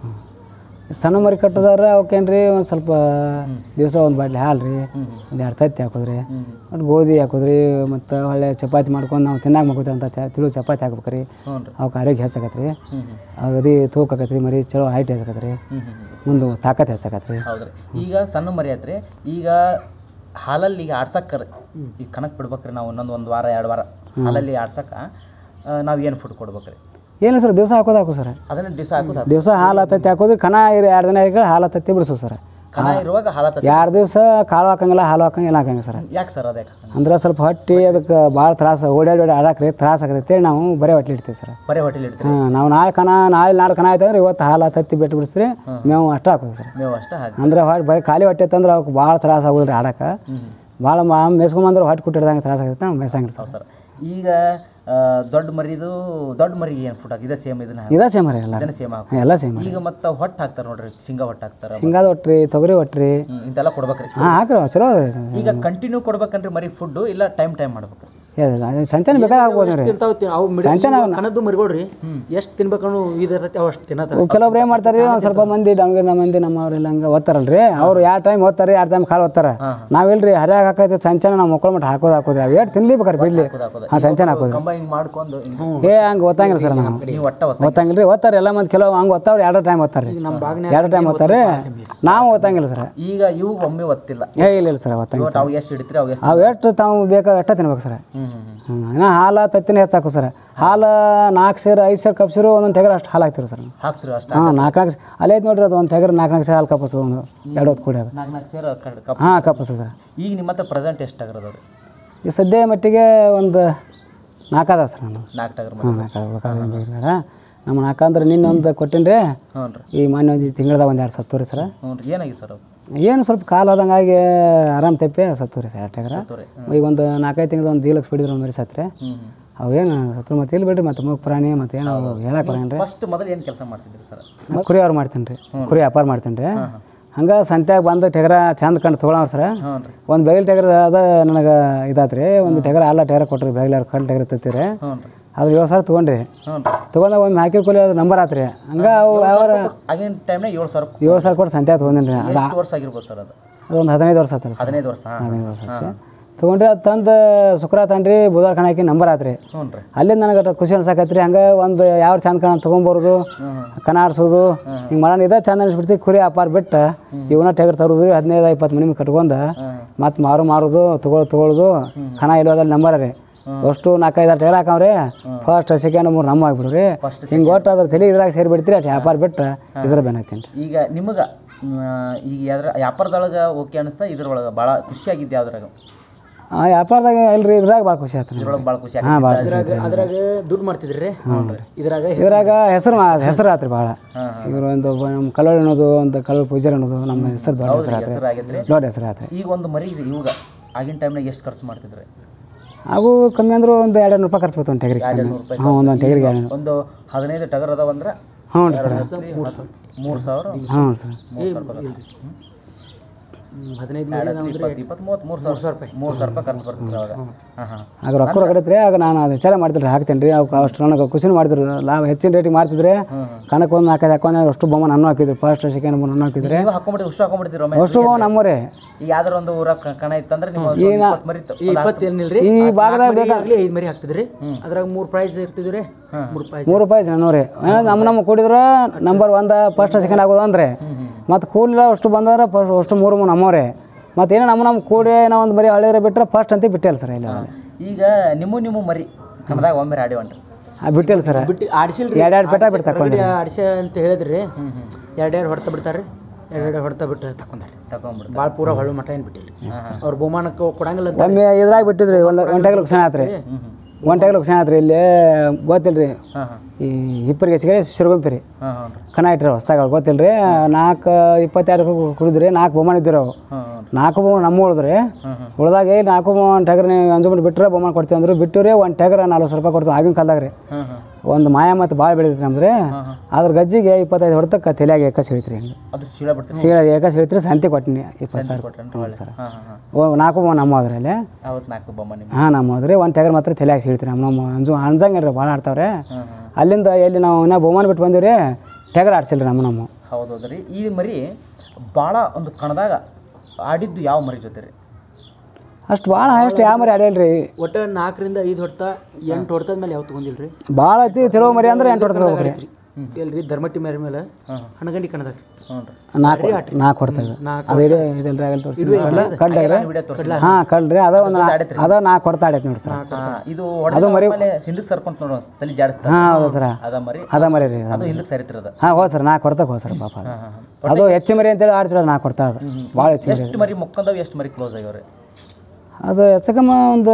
ಸಣ್ಣ ಮರಿ ಕಟ್ಟೋದಾರ ಅವಕ್ಕೇನ್ರಿ ಒಂದು ಸ್ವಲ್ಪ ದಿವಸ ಒಂದು ಬಾಟ್ಲಿ ಹಾಲು ರೀ ಹ್ಞೂ ಒಂದು ಎರಡು ತತ್ತಿ ಹಾಕೋದ್ರಿ ಹ್ಞೂ ಮತ್ತು ಗೋಧಿ ಹಾಕೋದ್ರಿ ಮತ್ತು ಒಳ್ಳೆ ಚಪಾತಿ ಮಾಡ್ಕೊಂಡು ನಾವು ತಿನ್ನಾಕ ಮಾಡ್ಕೋತೀವಿ ಅಂತ ತ- ತಿಳು ಚಪಾತಿ ಹಾಕ್ಬೇಕ್ರಿ ಹ್ಞೂ ರೀ ಅವಕ್ಕೆ ಆರೋಗ್ಯ ಹೆಚ್ಚಾಕತ್ರಿ ಹ್ಞೂ ಹ್ಞೂ ಅಗದಿ ತೂಕ ಆಕತ್ರಿ ಮರಿ ಚಲೋ ಹೈಟ್ ಹೆಚ್ಚಾಕತ್ರಿ ಹ್ಞೂ ಹ್ಞೂ ಮುಂದೆ ತಾಕತ್ ಹೆಚ್ಚಾಕತ್ರಿ ಹೌದ್ರಿ ಈಗ ಸಣ್ಣ ಮರಿ ಆತ್ರಿ ಈಗ ಹಾಲಲ್ಲಿ ಈಗ ಆಡ್ಸಕ್ಕೆ ಈಗ ಕಣಕ್ ಬಿಡ್ಬೇಕ್ರಿ ನಾವು ಇನ್ನೊಂದು ಒಂದು ವಾರ ಎರಡು ವಾರ ಹಾಲಲ್ಲಿ ಆಡ್ಸಕ್ಕೆ ನಾವು ಏನು ಫುಡ್ ಕೊಡ್ಬೇಕ್ರಿ ಏನು ಸರ್ ದಿವಸ ಹಾಕೋದು ಹಾಕೋ ಸರ್ ಅದನ್ನ ದಿವಸ ಹಾಕೋದು ದಿವಸ ಹಾಲು ಹತ್ತತ್ತಿ ಹಾಕೋದು ಕನ ಇರು ಎರಡು ದಿನ ಇರೋ ಹಾಲು ಹತ್ತತ್ತಿ ಬಿಡಿಸು ಸರ್ ಕಣ ಇರುವಾಗ ಹಾಲ ಎರಡು ದಿವಸ ಕಾಳು ಹಾಕಂಗಿಲ್ಲ ಹಾಲು ಹಾಕಂಗಿಲ್ಲ ಹಾಕಂಗಿಲ್ಲ ಸರ್ ಯಾಕೆ ಸರ್ ಅದಕ್ಕೆ ಅಂದ್ರೆ ಸ್ವಲ್ಪ ಹೊಟ್ಟಿ ಅದಕ್ಕೆ ಭಾಳ ತ್ರಾಸ ಓಡಾಡಿ ಓಡಿ ಆಡಾಕ್ರಿ ತ್ರಾಸ ಆಗತೈತಿ ನಾವು ಬರೀ ಹೊಟ್ಲಿ ಇಡ್ತೀವಿ ಸರ್ ಬರೀ ಹೋಟೆಲ್ ಇಡ್ತೀರಿ ಹಾಂ ನಾವು ನಾಳೆ ಕನ ನಾಳೆ ನಾಳೆ ಕನ ಆಯ್ತು ಅಂದ್ರೆ ಇವತ್ತು ಹಾಲು ಹತ್ತತ್ತಿ ಬಿಟ್ಟು ಬಿಡಿಸ್ರಿ ಮೇವು ಅಷ್ಟು ಹಾಕೋದು ಸರ್ ಮೇವು ಅಷ್ಟೇ ಹಾಕಿ ಅಂದ್ರೆ ಹೊಟ್ಟೆ ಬರೀ ಖಾಲಿ ಹೊಟ್ಟೆ ತಂದ್ರೆ ಅವಕ್ಕೆ ಭಾಳ ತ್ರಾಸ ಆಗೋದ್ರಿ ಆಡಕ್ಕೆ ಹ್ಞೂ ಭಾಳ ಮಾ ಮೇಸ್ಕೊಂಬಂದ್ರೆ ಹೊಟ್ಟೆ ಕುಟ್ಟಿಡ್ದಂಗೆ ತ್ರಾಸ ಆಗೈತೆ ನಾವು ಮೇಸಂಗಿಲ್ಲ ಸರ್ ಹೌದು ಸರ್ ಈಗ ಆ, ದೊಡ್ಡ ಮರಿದು ದೊಡ್ಡ ಮರಿಗೆ ಏನು ಫುಡ್ ಹಾಕಿ ಇದೇ ಸೇಮ್ ಇದನ್ನ ಹಾಕಿ ಇದೇ ಸೇಮ್ ರೀ ಎಲ್ಲ ಇದನ್ನ ಸೇಮ್ ಹಾಕಿ ಎಲ್ಲ ಸೇಮ್ ಈಗ ಮತ್ತೆ ಹೊಟ್ಟು ಹಾಕ್ತಾರೆ ನೋಡ್ರಿ ಶೇಂಗಾ ಹೊಟ್ಟು ಹಾಕ್ತಾರೆ ಶೇಂಗಾದ ಒಟ್ರಿ ತೊಗರಿ ಒಟ್ರಿ ಹ್ಮ್, ಇಂತೆಲ್ಲ ಕೊಡ್ಬೇಕ್ರಿ ಹಾಂ ಹಾಕ್ರಿ ಚಲೋ ಅದ ಈಗ ಕಂಟಿನ್ಯೂ ಕೊಡ್ಬೇಕಂದ್ರೆ ಮರಿ ಫುಡ್ಡು ಇಲ್ಲ ಟೈಮ್ ಟೈಮ್ ಮಾಡ್ಬೇಕ್ರಿ ಸಂಚನ ಬೇಕಾದ್ರೆ ಆಗ್ಬೋದು ನೋಡ್ರಿ ತಿಂತಾವ್ ತಿ- ಅವು ಮಿಡಿ ಕಣದ್ದು ಮರಿಗೊಳ್ರಿ ಎಷ್ಟು ತಿನ್ಬೇಕನ್ನು ಇದು ಇರ್ತೈತಿ ಅವು ಅಷ್ಟು ತಿನ್ನತ್ತ ಕೆಲವೊಬ್ರು ಏನು ಮಾಡ್ತಾರೆ ಒಂದು ಸ್ವಲ್ಪ ಮಂದಿ ಡಂಗರ ಮಂದಿ ನಮ್ಮವ್ರೆಲ್ಲ ಹಂಗೆ ಓದ್ತಾರಲ್ರಿ ಅವ್ರು ಯಾವ ಟೈಮ್ ಓದ್ತಾರೆ ಎರಡು ಟೈಮ್ ಕಾಳು ಓದ್ತಾರ ನಾವಿಲ್ರಿ ಹರಿಯಾಗ ಹಾಕೈತೆ ಸಂಚನ ನಾವು ಮಕ್ಕಳ ಮಟ್ಟ ಹಾಕೋದು ಹಾಕೋದು ಅವು ಎಷ್ಟು ತಿನ್ಲಿ ಬೇಕಾರೆ ಬಿಡ್ಲಿ ಹಾಂ ಸಂಚನ ಹಾಕೋದು ಕಂಬ ಹಿಂಗೆ ಮಾಡ್ಕೊಂಡು ಹಿಂಗ್ ಏ ಹಂಗೆ ಓದ್ತಂಗಿಲ್ಲ ಸರ್ ನಾವು ನೀವು ಒಟ್ಟ ಒತ್ತ ಓದ್ತಂಗಿಲ್ಲ ರೀ ಓದ್ತಾರೆ ಎಲ್ಲ ಮಂದಿ ಕೆಲವು ಹಂಗೆ ಓದ್ತಾವ್ರು ಎರಡು ಟೈಮ್ ಓದ್ತಾರೆ ನಮ್ಮ ಬಾಗ್ನ ಎರಡು ಟೈಮ್ ಓದ್ತಾರೆ ನಾವು ಓದ್ತಂಗಿಲ್ಲ ಸರ್ ಈಗ ಇವು ಒಮ್ಮೆ ಒತ್ತಿಲ್ಲ ಏ ಇಲ್ಲ ಇಲ್ಲ ಸರ್ ಓದ್ತಂಗಿಲ್ಲ ಇವತ್ತು ಅವು ಎಷ್ಟು ಹಿಡಿತೀರಿ ಅವು ಎಷ್ಟು ಅವು ಎಷ್ಟು ತಾವು ಬೇಕಾ ಅಷ್ಟ ತಿನ್ಬೇಕು ಸರ್ ಹ್ಞೂ ಹ್ಞೂ ಹ್ಞೂ ಹ್ಞೂ ಇನ್ನು ಹಾಲು ತತ್ತಿನ ಹೆಚ್ಚಾಕು ಸರ್ ಹಾಲು ನಾಲ್ಕು ಸೇರು ಐದು ಸೇರು ಕಪ್ ಸೇರು ಒಂದೊಂದು ತೆಗರ್ ಅಷ್ಟು ಹಾಲು ಹಾಕ್ತೀವಿ ಸರ್ ಹಾಕ್ಸ್ರಿ ಅಷ್ಟು ಹಾಂ ನಾಲ್ಕು ನಾಲ್ಕು ಅಲ್ಲೇ ಐತೆ ನೋಡ್ರಿ ಅದು ಒಂದು ತೆಗರ್ ನಾಲ್ಕು ನಾಲ್ಕು ಸೇರು ಹಾಲು ಕಪ್ಪಸ್ತದೆ ಒಂದು ಎರಡು ಹೊತ್ತು ಕುಡಿಯೋದು ನಾಲ್ಕು ನಾಲ್ಕು ಸೇರು ಕಡ್- ಕಪ್ ಹಾಂ ಕಪ್ಪಸ್ತದೆ ಸರ್ ಈಗ ನಿಮ್ಮ ಹತ್ರ ಪ್ರೆಸೆಂಟ್ ಎಷ್ಟು ಆಗಿರೋದು ಈ ಸದ್ಯ ಮಟ್ಟಿಗೆ ಒಂದು ನಾಲ್ಕು ಅದಾವೆ ಸರ್ ನಾನು ನಾಲ್ಕು ಟಗರ್ ಹಾಂ ನಾಲ್ಕು ಅದಾವೆ ನಮ್ಮ ನಾಲ್ಕು ಅಂದ್ರೆ ನಿನ್ನೆ ಒಂದು ಕೊಟ್ಟಿನಿ ರೀ ಹ್ಞೂ ರೀ ಈ ಮೊನ್ನೆ ಒಂದು ತಿಂಗಳದಾಗ ಒಂದು ಎರಡು ಸತ್ತು ರೀ ಸರ್ ಹ್ಞೂ ರೀ ಏನಾಗಿ ಸರ್ ಅವು ಏನು ಸ್ವಲ್ಪ ಕಾಲು ಆದಂಗಾಗಿ ಆರಾಮ್ ತೆಪ್ಪೆ ಸತ್ತು ರೀ ಸರ್ ಎರಡು ಟಗರ ಸತ್ತೋರಿ ಈಗ ಒಂದು ನಾಲ್ಕೈದು ತಿಂಗಳು ಒಂದು ದೀಲಕ್ಸ್ ಬಿಡಿದ್ರು ಒಂದು ಮರಿ ಸತ್ರೆ ಹ್ಞೂ ಹ್ಞೂ ಅವೇನು ಸತ್ರು ಮತ್ತೆ ಇಲ್ಲಿ ಬಿಡ್ರಿ ಮತ್ತೆ ಮೂಗ್ ಪ್ರಾಣಿ ಮತ್ತೆ ಏನೋ ಹೇಳಕ್ಕೆ ಬರೋಣ ರೀ ಫಸ್ಟ್ ಮೊದಲು ಏನು ಕೆಲಸ ಮಾಡ್ತಿದ್ರಿ ಸರ್ ಮತ್ತೆ ಕುರಿ ಅವ್ರು ಮಾಡ್ತೀನಿ ರೀ ಕುರಿ ವ್ಯಾಪಾರ ಮಾಡ್ತೀನಿ ರೀ ಹಂಗೆ ಸಂತ್ಯಾಗ ಬಂದು ಟೆಗರ ಚಂದ ಕಂಡು ತೊಗೊಳವ್ರ ಸರ್ ಹ್ಞೂ ರೀ ಒಂದು ಬೆಗಿಲ್ ಟೆಗರ್ ಅದ ನನಗೆ ಇದಾತ್ ರೀ ಒಂದು ಟೆಗರ್ ಅಲ್ಲ ಟೆಗರ್ ಕೊಟ್ರಿ ಬೆಗಿಲಾರ ಕಲ್ ಟೆಗರ್ ತತ್ತೀರಿ ಹ್ಞೂ ರೀ ಅದು ಏಳು ಸಾವಿರ ತೊಗೊಂಡ್ರಿ ಹ್ಞೂ ರೀ ತೊಗೊಂಡಾಗ ಒಮ್ಮೆ ಹಾಕಿ ಕೂಲಿ ಅದು ನಂಬರ್ ಆತ್ರಿ ಹಂಗೆ ಅವು ಯಾವ ಆಗಿನ ಟೈಮ್ನಾಗ ಏಳು ಸಾವಿರ ಏಳು ಸಾವಿರ ಕೊಟ್ಟು ಸಂತ್ಯಾಗ ತೊಗೊಂಡಿನಿ ರೀ ಎಷ್ಟು ವರ್ಷ ಆಗಿರ್ಬೋದು ಸರ್ ಅದು ಅದೊಂದು ಹದಿನೈದು ವರ್ಷ ಆತ್ರಿ ಸರ್ ಹದಿನೈದು ವರ್ಷ ಹಾಂ ಹದಿನೈದು ವರ್ಷ ಆತ್ರಿ ತೊಗೊಂಡ್ರಿ ಅದು ತಂದು ಶುಕ್ರ ತಂದ್ರಿ ಬುಧವಾರ ಕಣ ಹಾಕಿ ನಂಬರ್ ಆತ್ರಿ ಹ್ಞೂ ರೀ ಅಲ್ಲಿಂದ ನನಗೆ ಅಷ್ಟ್ ಖುಷಿ ಅನ್ಸಕತ್ರಿ ಹಂಗೆ ಒಂದು ಯಾವ ಚಂದ ಕಣ ತೊಗೊಂಬರೋದು ಹ್ಞೂ ಹ್ಞೂ ಕಣ ಆಡ್ಸೋದು ಹಿಂಗೆ ಮಾಡೋಣ ಇದೇ ಚಂದ ಅನಿಸ್ಬಿಡ್ತಿ ಕುರಿ ವ್ಯಾಪಾರ ಬಿಟ್ಟು ಇವನ್ನ ಟೆಗರ್ ತರೋದು ರೀ ಹದಿನೈದು ಇಪ್ಪತ್ತು ಮನಿ ಕಟ್ಕೊಂಡು ಹ್ಞೂ ಮತ್ತು ಮಾರು ಮಾರೋದು ತೊಗೊಳ್ ತೊಗೊಳೋದು ಕಣ ಇಲ್ಲೋದಲ್ಲಿ ನಂಬರ್ ರೀ ಅಷ್ಟು ನಾಲ್ಕೈದು ಟೈರ್ ಹಾಕವ್ರಿ ಫಸ್ಟ್ ಸೆಕೆಂಡ್ ಮೂರು ನಮ್ಮ ಆಗ್ಬಿಡ್ರಿ ಹಿಂಗೆ ಒಟ್ಟು ಅದ್ರ ತಲೆ ಇದ್ರಾಗ ಸೇರಿ ಬಿಡ್ತೀರಿ ಅಷ್ಟು ವ್ಯಾಪಾರ ಬಿಟ್ಟು ಇದ್ರ ಬೆನ್ನತ್ತೀನಿ ರೀ ಈಗ ನಿಮಗೆ ಈಗ ಯಾವ್ದ್ರ ವ್ಯಾಪಾರದೊಳಗೆ ಓಕೆ ಅನಿಸ್ತಾ ಇದ್ರೊಳಗೆ ಭಾಳ ಖುಷಿಯಾಗಿದ್ದು ಯಾವ್ದ್ರಾಗ ಆ ವ್ಯಾಪಾರದಾಗ ಇಲ್ರಿ ಇದ್ರಾಗ ಭಾಳ ಖುಷಿ ಆಯ್ತು ಇದ್ರೊಳಗೆ ಭಾಳ ಖುಷಿ ಹಾಂ ಭಾಳ ಆಗಿತ್ತು ಖುಷಿ ಆಯ್ತು ಅದ್ರಾಗ ದುಡ್ಡು ಮಾಡ್ತಿದ್ರಿ ಇದ್ರಾಗ ಇದ್ರಾಗ ಹೆಸರು ಹೆಸರು ಆತ್ರಿ ಭಾಳ ಇವ್ರು ಒಂದು ಒಬ್ಬ ನಮ್ಮ ಕಲ್ಲೋಳಿ ಅನ್ನೋದು ಒಂದು ಕಲ್ಲೂರು ಪೂಜಾರಿ ಅನ್ನೋದು ನಮ್ಮ ಹೆಸರು ದೊಡ್ಡ ಹೆಸರು ಆತ್ರಿ ಹೆಸರು ಆಗೈತ್ರಿ ದೊಡ್ಡ ಹೆಸರು ಆತ್ರಿ ಈಗ ಒಂದು ಮರಿ ಇವಾಗ ಆಗಿನ ಟೈಮ್ನಾಗ ಎಷ್ಟು ಖರ್ಚು ಮಾಡ್ತಿದ್ರಿ ಅವು ಕಮ್ಮಿ ಅಂದ್ರೂ ಒಂದು ಎರಡು ನೂರು ರೂಪಾಯಿ ಖರ್ಚು ಬರ್ತಾವೆ ಒಂದು ಟೆಗ್ರಿಗೆ ನೂರು ರೂಪಾಯಿ ಹ್ಞೂ ಒಂದೊಂದು ಟೆಗ್ರಿಗೆ ಎರಡು ಒಂದು ಹದಿನೈದು ಟಗರ್ ಅದಾವಂದ್ರೆ ಹ್ಞೂ ರೀ ಸರ್ ಮೂರು ಸಾವಿರ ಹ್ಞೂ ಸರ್ ಮೂರು ಸಾವಿರ ರೂಪಾಯಿ ಹದಿನೈದು ಇಪ್ಪತ್ತು ಇಪ್ಪತ್ತು ಮೂವತ್ತು ಮೂರು ಸಾವಿರ ರೂಪಾಯಿ ಮೂರು ಸಾವಿರ ರೂಪಾಯಿ ಖರ್ಚು ಬರ್ತಿದ್ರು ಅವಾಗ ಹಾಂ ಹಾಂ ಆಗ ರೊಕ್ಕ ರೊಕ್ಕಡತ್ರಿ ಆಗ ನಾನು ಅದು ವಿಚಾರ ಮಾಡ್ತಿದ್ರಿ ಹಾಕ್ತೇನೆ ರೀ ಅವ್ಕೆ ಅಷ್ಟು ನನಗೆ ಖುಷಿನೂ ಮಾಡ್ತಿದ್ರು ಲಾಭ ಹೆಚ್ಚಿನ ರೇಟಿಗೆ ಮಾಡ್ತಿದ್ರೆ ಕಣಕ್ಕೆ ಒಂದು ನಾಲ್ಕೈದು ಹಾಕೊಂಡ್ರೆ ಅಷ್ಟು ಬೊಮ್ಮ ನಾನು ಹಾಕಿದ್ರು ಫಸ್ಟ್ ಸೆಕೆಂಡ್ ಮೂರು ನಾನು ಹಾಕಿದ್ರೆ ನೀವು ಹಾಕೊಂಬಿಟ್ಟು ಉಷ್ಟು ಹಾಕೊಂಬಿಡ್ತೀರಿ ಒಮ್ಮೆ ಅಷ್ಟು ಬೊಮ್ಮ ನಮ್ಮರೇ ಈಗ ಯಾವ್ದಾರ ಒಂದು ಊರಾಗ ಕ- ಕಣ ಇತ್ತಂದ್ರೆ ನೀವು ಒಂದು ಇಪ್ಪತ್ತು ಮರಿ ತ- ಈ ಇಪ್ಪತ್ತು ಏನಿಲ್ರಿ ಈ ಭಾಗದಾಗ ಬೇಕಾ ಆಗ್ಲಿ ಐದು ಮರಿ ಹಾಕ್ತಿದ್ರಿ ಅದ್ರಾಗ ಮೂರು ಪ್ರೈಸ್ ಇರ್ತಿದ್ರಿ ಮೂರು ಪ್ರೈಸ್ ಮೂರು ರೂಪಾಯಿ ನಾನ್ನೂರಿ ನಮ್ಮ ನಮ್ಮ ಕೂಡಿದ್ರೆ ನಂಬರ್ ಒಂದು ಫಸ್ಟ್ ಸೆಕೆಂಡ್ ಆಗೋದು ಅಂದ್ರೆ ಮತ್ತು ಕೂಲಿಲ್ಲ ಅಷ್ಟು ಬಂದವ್ರೆ ಫಸ್ಟ್ ಅಷ್ಟು ಮೂರು ಮೂರು ನಮ್ಮವ್ರೆ ಮತ್ತು ಏನೋ ನಮ್ಮ ನಮ್ಮ ಕೂಡಿ ನಾವು ಒಂದು ಮರಿ ಹಳ್ಳಿದ್ರೆ ಬಿಟ್ಟರೆ ಫಸ್ಟ್ ಅಂತ ಬಿಟ್ಟಿಲ್ಲ ಸರ್ ಇಲ್ಲಿ ಈಗ ನಿಮ್ಮ ನಿಮ್ಮ ಮರಿ ಕನ್ನಡದಾಗ ಒಮ್ಮೆ ಆಡಿ ಹೊಂಟ್ರಿ ಆ ಬಿಟ್ಟಿಲ್ಲ ಸರ್ ಬಿಟ್ಟು ಆಡಿಸಿಲ್ರಿ ಎರಡು ಎರಡು ಪೆಟ ಬಿಟ್ಟು ತಕೊಂಡ್ರಿ ಆಡಿಸಿ ಅಂತ ಹೇಳಿದ್ರಿ ಎರಡು ಎರಡು ಹೊಡ್ತಾ ಬಿಡ್ತಾರ್ರಿ ಎರಡು ಎರಡು ಹೊಡ್ತಾ ಬಿಟ್ಟು ತಕೊಂಡಾರಿ ತಗೊಂಡ್ಬಿಡ್ತಾರೆ ಭಾಳ ಪೂರ ಹೊಳ್ಳು ಮಠ ಏನು ಬಿಟ್ಟಿಲ್ಲ ಅವ್ರ ಬಹುಮಾನಕ್ಕೆ ಕೊಡಂಗಿಲ್ಲ ಅಂತ ಒಮ್ಮೆ ಇದ್ರಾಗ ಬಿಟ್ಟಿದ್ರಿ ಒಂದು ಒಂದು ಟೈಗರ್ ಲಕ್ಷಣ ಆತ್ರಿ ಒಂದು ಟೈಗರ್ ಲಕ್ಷಣ ಆತ್ರಿ ಇಲ್ಲಿ ಗೊತ್ತಿಲ್ಲ ರೀ ಹಾಂ ಹಾಂ ಈ ಇಪ್ಪರಿಗೆ ಹೆಚ್ಚಿಗೆ ಶಿರಗುಂಪಿ ರೀ ಹಾಂ ಹಾಂ ರೀ ಕಣ ಇಟ್ರಿ ಹೊಸ್ದಾಗ ಗೊತ್ತಿಲ್ಲ ರೀ ನಾಲ್ಕು ಇಪ್ಪತ್ತೆರಡು ಕುಡಿದ್ರಿ ನಾಲ್ಕು ಬಹುಮಾನ ಇದ್ದಿರಿ ಅವು ಹಾಂ ಹಾಂ ನಾಲ್ಕು ಬಹುಮಾನ ನಮ್ಮ ಉಳಿದ್ರಿ ಹ್ಮ್ ಹ್ಮ್. ಉಳ್ದಾಗ ಏ ನಾಲ್ಕು ಒಂದು ಟಗರ್ ನೀವು ಅಂಜುಬಿಟ್ಟು ಬಿಟ್ಟರೆ ಬಹುಮಾನ ಕೊಡ್ತೀವಿ ಅಂದ್ರೆ ಬಿಟ್ಟು ರೀ ಒಂದು ಟಗರ್ ನಲ್ವತ್ತು ರೂಪಾಯಿ ಕೊಡ್ತೀವಿ ಆಗಿನ ಕಾಲದಾಗ ರೀ ಹಾಂ ಹಾಂ ಒಂದು ಮಾಯ ಮತ್ತು ಭಾಳ ಬೆಳೀತ್ರಿ ನಮ್ದು ಅದ್ರ ಗಜ್ಜಿಗೆ ಇಪ್ಪತ್ತೈದು ಹೊಡ್ತಕ್ಕ ತಲೆಯಾಗ ಏಕ ಸಿಳಿತ್ರಿ ಹಂಗೆ ಅದು ಶೀಳ ಬಿಡ್ತೀನಿ ಸೀಳ ಏಕ ಸಿಳಿತ್ರಿ ಸಂತೆ ಕೊಟ್ಟಿನಿ ಇಪ್ಪತ್ತು ಸಾವಿರ ಕೊಟ್ರೇನ್ರಿ ಒಳ್ಳೆ ಹಾಂ ಹಾಂ ಹಾಂ ಓ ನಾಲ್ಕು ಬಹುಮಾನ ನಮ್ಮ ಅದ್ರಲ್ಲಿ ಅವತ್ತು ನಾಲ್ಕು ಬೊಮ್ಮ ನಿಮ್ಮ ಹಾಂ ನಮ್ಮ ಹೋದ್ರಿ ಒಂದು ಟಗರ್ ಮಾತ್ರ ತಲೆಯಾಗ ಸಿಳ್ತೀರಿ ನಮ್ಮ ನಮ್ಮ ಅಂಜು ಅಂಜಂಗಿಲ್ರಿ ಭಾಳ ಆಡ್ತಾವ್ರೆ ಹಾಂ ಹಾಂ ಅಲ್ಲಿಂದ ಎಲ್ಲಿ ನಾವು ಇನ್ನೂ ಬಹುಮಾನ ಬಿಟ್ಟು ಬಂದೀವಿ ರೀ ಟಗರ್ ಆಡ್ಸಿಲ್ರಿ ನಮ್ಮ ನಮ್ಮ ಹೌದು ಹೌದು ರೀ ಈ ಮರಿ ಭಾಳ ಒಂದು ಕಣದಾಗ ಆಡಿದ್ದು ಯಾವ ಮರಿ ಜೊತೆ ರೀ ಅಷ್ಟು ಭಾಳ ಅಷ್ಟು ಯಾವ ಮರಿ ಆಡಿಲ್ರಿ ಒಟ್ಟು ನಾಲ್ಕರಿಂದ ಐದು ಹೊಡ್ತಾ ಎಂಟು ಹೊಡ್ತದ ಮೇಲೆ ಯಾವ ತೊಗೊಂದಿಲ್ರಿ ಭಾಳ ಐತಿ ಚಲೋ ಮರಿ ಅಂದ್ರೆ ಎಂಟು ಹೊಡ್ತಾರೆ ಹೋಗ್ರಿ ಎಲ್ರಿ ಧರ್ಮಟ್ಟಿ ಮೇರೆ ಮೇಲೆ ಹಾಂ ಹಣಗಂಡಿ ಕಣದಾಗ ಹ್ಞೂ ರೀ ನಾಲ್ಕು ನಾಲ್ಕು ಹೊಡ್ತೇವೆ ನಾಲ್ಕು ಅದು ಇಡೀ ಇದೆಲ್ಲ ಆಗಲ್ಲ ತೋರಿಸಿ ಕಡ್ಲಾಗ್ರಿ ವಿಡಿಯೋ ತೋರಿಸಿ ಹಾಂ ಕಳ್ರಿ ಅದ ಒಂದು ಅದ ನಾಲ್ಕು ಹೊಡ್ತಾ ಆಡೈತೆ ನೋಡಿ ಸರ್ ಹಾಂ ಇದು ಹೊಡೆದ ಮೇಲೆ ಹಿಂದಕ್ಕೆ ಸರ್ಕೊಂತ ನೋಡೋ ತಲೆ ಜಾಡಿಸ್ತಾ ಹಾಂ ಹೌದು ಸರ್ ಅದ ಮರಿ ಅದ ಮರಿ ರೀ ಅದು ಹಿಂದಕ್ಕೆ ಸರಿತಿರದ ಹಾಂ ಹೋದ್ ಸರ್ ನಾಲ್ಕು ಹೊಡ್ತಕ್ಕೆ ಹೋದ್ ಸರ್ ಪಾಪ ಅದು. ಹಾಂ ಹಾಂ ಅದು ಹೆಚ್ಚು ಮರಿ ಅಂತೇಳಿ ಆಡ್ತಿರೋದು ನಾಲ್ಕು ಹೊಡ್ತಾ ಅದು ಭಾಳ ಹೆಚ್ಚು ಮರಿ ಎಷ್ಟು ಮರಿ ಮುಕ್ಕಂದವು ಎಷ್ಟು ಮರಿ ಕ್ಲೋಸ್ ಆಗ್ಯಾವ್ರಿ ಅದು ಹೆಚ್ಚಕಮ್ಮ ಒಂದು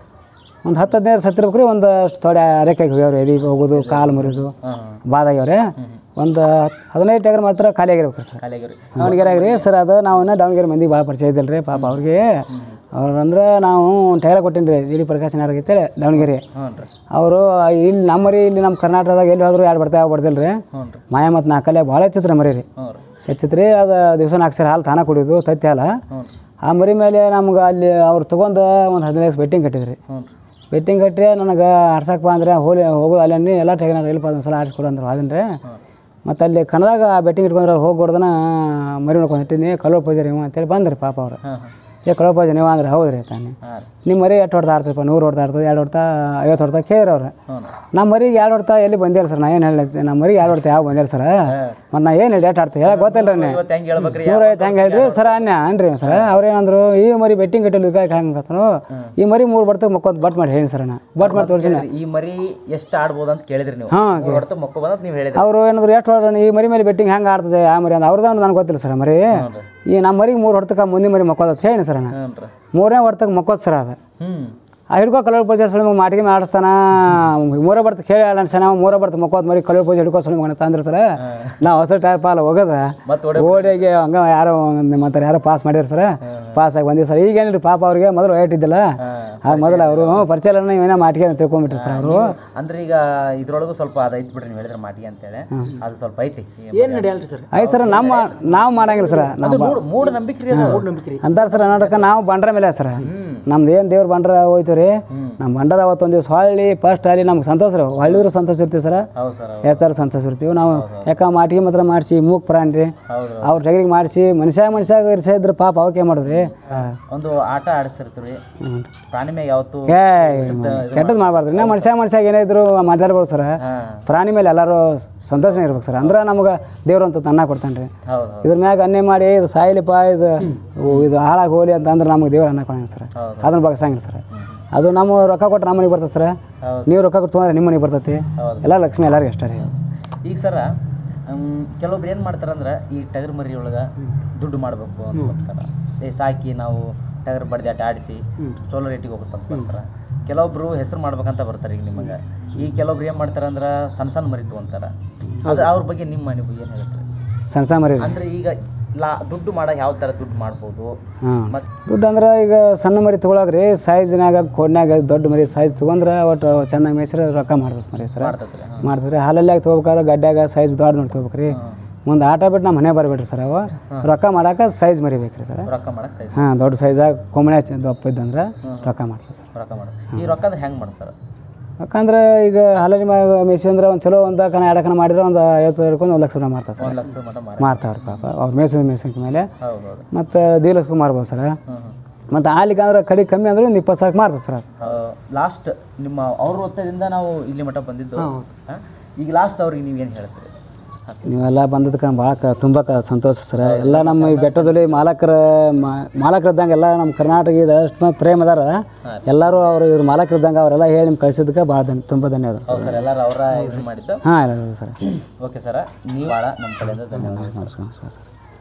ಒಂದು ಹತ್ತು ಹದಿನೈದು ಸತ್ತಿರ್ಬೇಕು ರೀ ಒಂದು ಅಷ್ಟು ಥೋಡೆ ಅರೆಕಾಯಿ ಹೋಗ್ಯಾವ್ರಿ ಎದಿ ಹೋಗೋದು ಕಾಲು ಮುರಿದು ಹಾಂ ಬಾದಾಗ್ಯಾವ್ರಿ ಒಂದು ಹದಿನೈದು ಟಗರ್ ಮಾತ್ರ ಖಾಲಿ ಆಗಿರ್ಬೇಕು ಸರ್ ಖಾಲಿ ಆಗ್ಯಾವ್ರಿ ದಾವಣಗೆರೆ ರೀ ಸರ್ ಅದು ನಾವು ಇನ್ನೂ ದಾವಣಗೆರೆ ಮಂದಿಗೆ ಭಾಳ ಪರಿಚಯ ಇದ್ದಿಲ್ಲ ರೀ ಪಾಪ ಅವ್ರಿಗೆ ಅವ್ರು ಅಂದ್ರೆ ನಾವು ಟೈರ ಕೊಟ್ಟೀನಿ ರೀ ಜಿ ಡಿ ಪ್ರಕಾಶ್ ಐತೆ ದಾವಣಗೆರೆ ಹ್ಞೂ ರೀ ಅವರು ಇಲ್ಲಿ ನಮ್ಮರಿ ಇಲ್ಲಿ ನಮ್ಮ ಕರ್ನಾಟಕದಾಗ ಎಲ್ಲಿ ಹೋದ್ರು ಯಾರು ಬರ್ತಾ ಯಾವ ಬರ್ದಿಲ್ಲ ರೀ ಹ್ಞೂ ರೀ ಮಾಯ ಮತ್ತು ನಾಲ್ಕಲ್ಲೇ ಭಾಳ ಹೆಚ್ಚಿತ್ರಿ ಮರಿ ರೀ ಹ್ಞೂ ರೀ ಹೆಚ್ಚಿತ್ರಿ ಅದು ದಿವಸ ನಾಲ್ಕು ಸರಿ ಹಾಲು ತಾನ ಕುಡಿಯೋದು ತತ್ತಿ ಹಾಲು ಹ್ಞೂ ರೀ ಆ ಮರಿ ಮೇಲೆ ನಮ್ಗೆ ಅಲ್ಲಿ ಅವ್ರು ತೊಗೊಂಡು ಒಂದು ಹದಿನೈದು ಬೆಟ್ಟಿಂಗ್ ಕಟ್ಟಿದ್ರಿ ಹ್ಞೂ ರೀ ಬೆಟ್ಟಿಂಗ್ ಕಟ್ರಿ ನನಗೆ ಆಡ್ಸಕ್ಕೆ ಅಂದ್ರೆ ಹೋಲಿ ಹೋಗೋದು ಅಲ್ಲಿ ಎಲ್ಲ ಟೈಗರ್ ಇಲ್ಪ ಒಂದು ಸಲ ಆಡಿಸ್ಕೊಡು ಅಂದ್ರೆ ಅದನ್ರಿ ಮತ್ತು ಅಲ್ಲಿ ಕಣದಾಗ ಬೆಟ್ಟಿಂಗ್ ಇಟ್ಕೊಂಡ್ರೆ ಅವ್ರು ಹೋಗಿ ಕೊಡ್ದನ ಮರಿ ನೋಡ್ಕೊಂಡು ಇಟ್ಟಿನಿ ಕಲೋ ಪೂಜಾರಿ ಇವ ಅಂತೇಳಿ ಬಂದ್ರಿ ಪಾಪ ಅವ್ರು ಹಾಂ ಹಾಂ ಏ ಕಲೋ ಪೂಜೆ ನೀವು ಅಂದ್ರೆ ಹೌದು ರೀ ತಾನೆ ಹಾಂ ರೀ ನಿಮ್ಮ ಮರಿ ಎಷ್ಟು ಹೊಡ್ತಾ ಆಡ್ತಪ್ಪ ನೂರು ಹೊಡ್ತಾ ಆಡ್ತದೆ ಎರಡು ಹೊಡ್ತಾ ಐವತ್ತು ಹೊಡ್ತಾ ಕೇಳಿ ಅವ್ರು ಹ್ಞೂ ರೀ ನಮ್ಮ ಮರಿಗೆ ಎರಡು ಹೊಡ್ತಾ ಎಲ್ಲಿ ಬಂದಿಲ್ಲ ಸರ್ ನಾ ಏನು ಹೇಳಿ ನಮ್ಮ ಮರಿಗೆ ಎರಡು ಹೊಡ್ತಾ ಯಾವ ಬಂದಿಲ್ಲ ಸರ್ ಮತ್ತು ನಾ ಏನು ಡೇಟ್ ಆಡ್ತೀವಿ ಹೇಳಕ್ಕೆ ಗೊತ್ತಿಲ್ಲ ರೀ ಇವತ್ತು ಹೆಂಗೆ ಹೇಳ್ಬೇಕ್ರಿ ನೂರೈವತ್ತು ಹೆಂಗೆ ಹೇಳ್ರಿ ಸರ್ ಅನ್ಯ ಅನ್ರಿ ಸರ್ ಅವ್ರೇನಂದ್ರು ಈ ಮರಿ ಬೆಟ್ಟಿಂಗ್ ಕಟ್ಟಿಲ್ಲ ಇದಕ್ಕೆ ಹೆಂಗೆ ಕತ್ತನು ಈ ಮರಿ ಮೂರು ಬರ್ತಕ್ಕೆ ಮಕ್ಕೋದು ಬಟ್ ಮಾಡಿ ಹೇಳಿ ಸರ್ ನಾ ಬಟ್ ಮಾಡಿ ತೋರಿಸಿನ ಈ ಮರಿ ಎಷ್ಟು ಆಡ್ಬೋದು ಅಂತ ಕೇಳಿದ್ರಿ ನೀವು ಹಾಂ ಹೊಡ್ತ ಮೊಕ್ಕ ಬಂದ ನೀವು ಹೇಳಿದ್ರಿ ಅವರು ಏನಾದ್ರು ಎಷ್ಟು ಹೊಡ್ರ ಈ ಮರಿ ಮೇಲೆ ಬೆಟ್ಟಿಂಗ್ ಹೆಂಗೆ ಆಡ್ತದೆ ಆ ಮರಿ ಅಂತ ಅವ್ರದ್ದು ನನಗೆ ಗೊತ್ತಿಲ್ಲ ಸರ್ ಮರಿ ಹ್ಞೂ ರೀ ಈ ನಮ್ಮ ಮರಿಗೆ ಮೂರು ಹೊಡ್ತಕ್ಕೆ ಮುಂದಿನ ಮರಿ ಮಕ್ಕೋದು ಅಂತ ಹೇಳಿ ಸರ್ ನಾ ಹ್ಞೂ ರೀ ಮೂರನೇ ಹೊಡ್ತಕ್ಕೆ ಮಕ್ಕೋದು ಸರ್ ಅದು ಹ್ಞೂ ಆ ಹಿಡ್ಕೋ ಕಲರ್ ಪೂಜೆ ಸುಳಿ ಮಾಟಿಗೆ ಮಾಡಿಸ್ತಾನ ಮೂರ ಬರ್ತ ಕೇಳಿ ಅನ್ಸನ ಮೂರ ಬರ್ತ ಮಕ್ಕೋದ್ ಮರಿ ಕಲರ್ ಪೂಜೆ ಹಿಡ್ಕೋ ಸುಳಿ ಮಗನ ತಂದ್ರೆ ಸರ್ ನಾವು ಹೊಸ ಟೈಪ್ ಪಾಲ ಹೋಗೋದ ಮತ್ತೆ ಹೊಡೆ ಓಡಿಗೆ ಹಂಗ ಯಾರೋ ಮತ್ತೆ ಯಾರೋ ಪಾಸ್ ಮಾಡಿದ್ರು ಸರ್ ಪಾಸ್ ಆಗಿ ಬಂದಿವಿ ಸರ್ ಈಗ ಏನಿಲ್ಲ ಪಾಪ ಅವ್ರಿಗೆ ಮೊದಲು ವೈಟ್ ಇದ್ದಿಲ್ಲ ಆಗ ಮೊದಲು ಅವರು ಪರಿಚಯ ಇಲ್ಲ ಏನೋ ಮಾಟಿಗೆ ಅಂತ ತಿಳ್ಕೊಂಬಿಟ್ರು ಸರ್ ಅವರು ಅಂದ್ರೆ ಈಗ ಇದ್ರೊಳಗೂ ಸ್ವಲ್ಪ ಅದು ಐತಿ ಬಿಡ್ರಿ ನೀವು ಹೇಳಿದ್ರೆ ಮಾಟಿ ಅಂತೇಳಿ ಅದು ಸ್ವಲ್ಪ ಐತಿ ಏನು ನಡೆಯಲ್ರಿ ಸರ್ ಆಯ್ತು ಸರ್ ನಮ್ಮ ನಾವು ಮಾಡಂಗಿಲ್ಲ ಸರ್ ನಾವು ಮೂಢ ಮೂಢ ನಂಬಿಕೆ ರೀ ಅದು ನಂಬಿಕೆ ರೀ ಅಂತಾರೆ ಸರ್ ಕರ್ನಾಟಕ ನಾವು ಬಂಡ್ರ ಮೇಲೆ ಸರ್ ನಮ್ದು ಏನು ದೇವ್ರ ಬಂಡ್ರ ಹೋಯ್ತು ರೀ ನಮ್ಮ ಬಂಡರ ಅವತ್ತು ಒಂದು ದಿವಸ ಹೊಳ್ಳಿ ಫಸ್ಟ್ ಅಲ್ಲಿ ನಮ್ಗೆ ಸಂತೋಷ ರೀ ಹೊಳ್ಳಿದ್ರು ಸಂತೋಷ ಇರ್ತೀವಿ ಸರ್ ಹೌದು ಸರ್ ಹೌದು ಹೆಚ್ಚಾರು ಸಂತೋಷ ಇರ್ತೀವಿ ನಾವು ಯಾಕ ಮಾಟಿಗೆ ಮಾತ್ರ ಮಾಡಿಸಿ ಮೂಗ್ ಪ್ರಾಣಿ ರೀ ಹೌದು ಅವ್ರ ಟಗರಿಗೆ ಮಾಡಿಸಿ ಮನುಷ್ಯ ಮನುಷ್ಯ ಇರ್ಸಿದ್ರೆ ಪಾಪ ಅವಕ್ಕೆ ಮಾಡಿದ್ರಿ ಒಂದು ಆಟ ಆಡಿಸ್ತಿರ್ತೀವಿ ಪ್ರಾಣಿ ಮ್ಯಾಗ ಯಾವತ್ತು ಏ ಕೆಟ್ಟದ್ದು ಮಾಡಬಾರ್ದು ನಾ ಮನುಷ್ಯ ಮನುಷ್ಯ ಏನೇ ಇದ್ರು ಮಾತಾಡ್ಬೋದು ಸರ್ ಹಾಂ ಪ್ರಾಣಿ ಮೇಲೆ ಎಲ್ಲರೂ ಸಂತೋಷನೇ ಇರ್ಬೇಕು ಸರ್ ಅಂದ್ರೆ ನಮ್ಗೆ ದೇವ್ರು ಅಂತ ಅನ್ನ ಕೊಡ್ತಾನೆ ರೀ ಹೌದು ಹೌದು ಇದ್ರ ಮ್ಯಾಗ ಅನ್ನೆ ಮಾಡಿ ಇದು ಸಾಯ್ಲಿಪ್ಪ ಇದು ಇದು ಹಾಳಾಗಿ ಹೋಗ್ಲಿ ಅಂತ ಅಂದ್ರೆ ನಮ್ಗೆ ದೇವ್ರು ಅನ್ನ ಕೊಡಂಗಿಲ್ಲ ಸರ್ ಹೌದು. ಅದನ್ನ ಬಗ್ಸಂಗಿಲ್ಲ ಸರ್ ಅದು ನಮ್ಮ ರೊಕ್ಕ ಕೊಟ್ಟು ನಮ್ಮ ಮನೆಗೆ ಬರ್ತದೆ ಸರ್ ಹೌದು. ನೀವು ರೊಕ್ಕ ಕೊಟ್ಟು ತೊಗೊಂಡ್ರೆ ನಿಮ್ಮ ಮನೆಗೆ ಬರ್ತೈತಿ ಹೌದು. ಎಲ್ಲ ಲಕ್ಷ್ಮಿ ಎಲ್ಲರಿಗೂ ಅಷ್ಟೇ ರೀ ಈಗ ಸರ ಹ್ಮ್, ಕೆಲವೊಬ್ರು ಏನು ಮಾಡ್ತಾರಂದ್ರೆ ಈ ಟಗರ್ ಮರಿ ಒಳಗೆ ದುಡ್ಡು ಮಾಡಬೇಕು ಅಂತ ಬರ್ತಾರೆ ಏ ಸಾಕಿ ನಾವು ಟಗರ್ ಬಡ್ದಾಟ ಆಡಿಸಿ ಚಲೋ ರೇಟಿಗೆ ಹೋಗುತ್ತೆ ಅಂತ ಬರ್ತಾರೆ ಕೆಲವೊಬ್ರು ಹೆಸರು ಮಾಡ್ಬೇಕಂತ ಬರ್ತಾರೆ ಈಗ ನಿಮಗೆ ಈ ಕೆಲವೊಬ್ರು ಏನು ಮಾಡ್ತಾರೆ ಅಂದ್ರೆ ಸಣ್ಣ ಸಣ್ಣ ಮರಿ ತೊಗೊಂತಾರೆ ಅದು ಅವ್ರ ಬಗ್ಗೆ ನಿಮ್ಮ ನೀವು ಏನು ಹೇಳ್ತೀರಿ ಸಣ್ಣ ಸಣ್ಣ ಮರಿ ಅಂದ್ರೆ ಈಗ ಲಾ ದುಡ್ಡು ಮಾಡೋ ಯಾವ ಥರ ದುಡ್ಡು ಮಾಡ್ಬೋದು ಹಾಂ ಮತ್ತು ದುಡ್ಡು ಅಂದ್ರೆ ಈಗ ಸಣ್ಣ ಮರಿ ತೊಗೊಳಕ್ರಿ ಸೈಜ್ನಾಗ ಕೋಡ್ನ್ಯಾಗ ದೊಡ್ಡ ಮರಿ ಸೈಜ್ ತೊಗೊಂಡ್ರೆ ಒಟ್ಟು ಚೆನ್ನಾಗಿ ಮೇಯ್ಸ್ರೆ ರೊಕ್ಕ ಮಾಡ್ತದೆ ಮರಿ ಸರ್ ಮಾಡ್ತೈತ್ರಿ ಹಾಂ ಮಾಡ್ತಾರೆ ಹಾಲಲ್ಲಾಗ ತೊಗೋಬೇಕಾದ್ರೆ ಗಡ್ಡ್ಯಾಗ ಸೈಜ್ ದೊಡ್ಡ ನೋಡಿ ತೊಗೋಬೇಕು ರೀ ಮುಂದೆ ಆಟ ಬಿಟ್ಟು ನಮ್ಮ ಮನೆ ಬರಬೇಡ್ರಿ ಸರ್ ಅವ ರೊಕ್ಕ ಮಾಡಕ್ಕೆ ಸೈಜ್ ಮರಿಬೇಕು ರೀ ಸರ್ ರೊಕ್ಕ ಮಾಡಕ್ಕೆ ಸೈಜ್ ಹಾಂ ದೊಡ್ಡ ಸೈಜಾಗ ಕೊಮ್ಮಳೆ ದಪ್ಪ ಇದ್ದಂದ್ರೆ ರೊಕ್ಕ ಮಾಡ್ತಾರೆ ಸರ್ ರೊಕ್ಕ ಮಾಡೋದು ಈ ರೊಕ್ಕ ಅಂದ್ರೆ ಹೆಂಗೆ ಮಾಡ್ತಾರೆ ಯಾಕಂದ್ರೆ ಈಗ ಹಾಲಲ್ಲಿ ಮೇಸಿ ಅಂದ್ರೆ ಒಂದು ಚಲೋ ಒಂದು ಕಣ ಎರಡು ಕಣ ಮಾಡಿದ್ರೆ ಒಂದು ಐವತ್ತು ಹಿಡ್ಕೊಂಡು ಒಂದು ಲಕ್ಷ ರೂಪಾಯಿ ಮಾಡ್ತಾರೆ ಸರ್ ಒಂದು ಲಕ್ಷ ಮಟ ಮಾರ ಮಾರ್ತಾವ್ರಿ ಪಾಪ ಅವ್ರು ಮೇಸಿದ ಮೇಸಿನ ಮೇಲೆ ಹೌದು ಹೌದು ಮತ್ತು ದೀಲಸ್ಗೂ ಮಾರ್ಬೋದು ಸರ್ ಹ್ಞೂ ಹ್ಞೂ ಮತ್ತು ಹಾಲಿಗೆ ಅಂದ್ರೆ ಕಡಿ ಕಮ್ಮಿ ಅಂದ್ರೆ ಒಂದು ಇಪ್ಪತ್ತು ಸಾವಿರ ಮಾರ್ತದೆ ಸರ್ ಅದು ಲಾಸ್ಟ್ ನಿಮ್ಮ ಅವ್ರ ಒತ್ತದಿಂದ ನಾವು ಇಲ್ಲಿ ಮಟ್ಟ ಬಂದಿದ್ದು ಹಾ? ಈಗ ಲಾಸ್ಟ್ ಅವ್ರಿಗೆ ನೀವು ಏನು ಹೇಳ್ತೀರಿ ನೀವೆಲ್ಲ ಬಂದದಕ್ಕೆ ಭಾಳ ಕ ತುಂಬ ಕ ಸಂತೋಷ ಸರ್ ಎಲ್ಲ ನಮ್ಮ ಈ ಬೆಟ್ಟದಲ್ಲಿ ಮಾಲಕರ ಮಾಲಕರಿದ್ದಂಗೆ ಎಲ್ಲ ನಮ್ಮ ಕರ್ನಾಟಕ ಇದು ಅಷ್ಟು ಪ್ರೇಮ ಅದಾರ ಎಲ್ಲರೂ ಅವರು ಇವ್ರು ಮಾಲಕರಿದ್ದಂಗೆ ಅವರೆಲ್ಲ ಹೇಳಿ ನಿಮ್ಗೆ ಕಳಿಸಿದ್ದಕ್ಕೆ ಭಾಳ ಧನ್ ತುಂಬ ಧನ್ಯವಾದ ಹೌದು ಸರ್ ಎಲ್ಲರೂ ಅವರ ಇದು ಮಾಡಿದ್ದು ಹಾಂ ಎಲ್ಲ ಸರ್ ಓಕೆ ಸರ್ ನೀವು ಭಾಳ ನಮ್ಮ ಕಡೆಯಿಂದ ಧನ್ಯವಾದ ನಮಸ್ಕಾರ ನಮಸ್ಕಾರ ಸರ್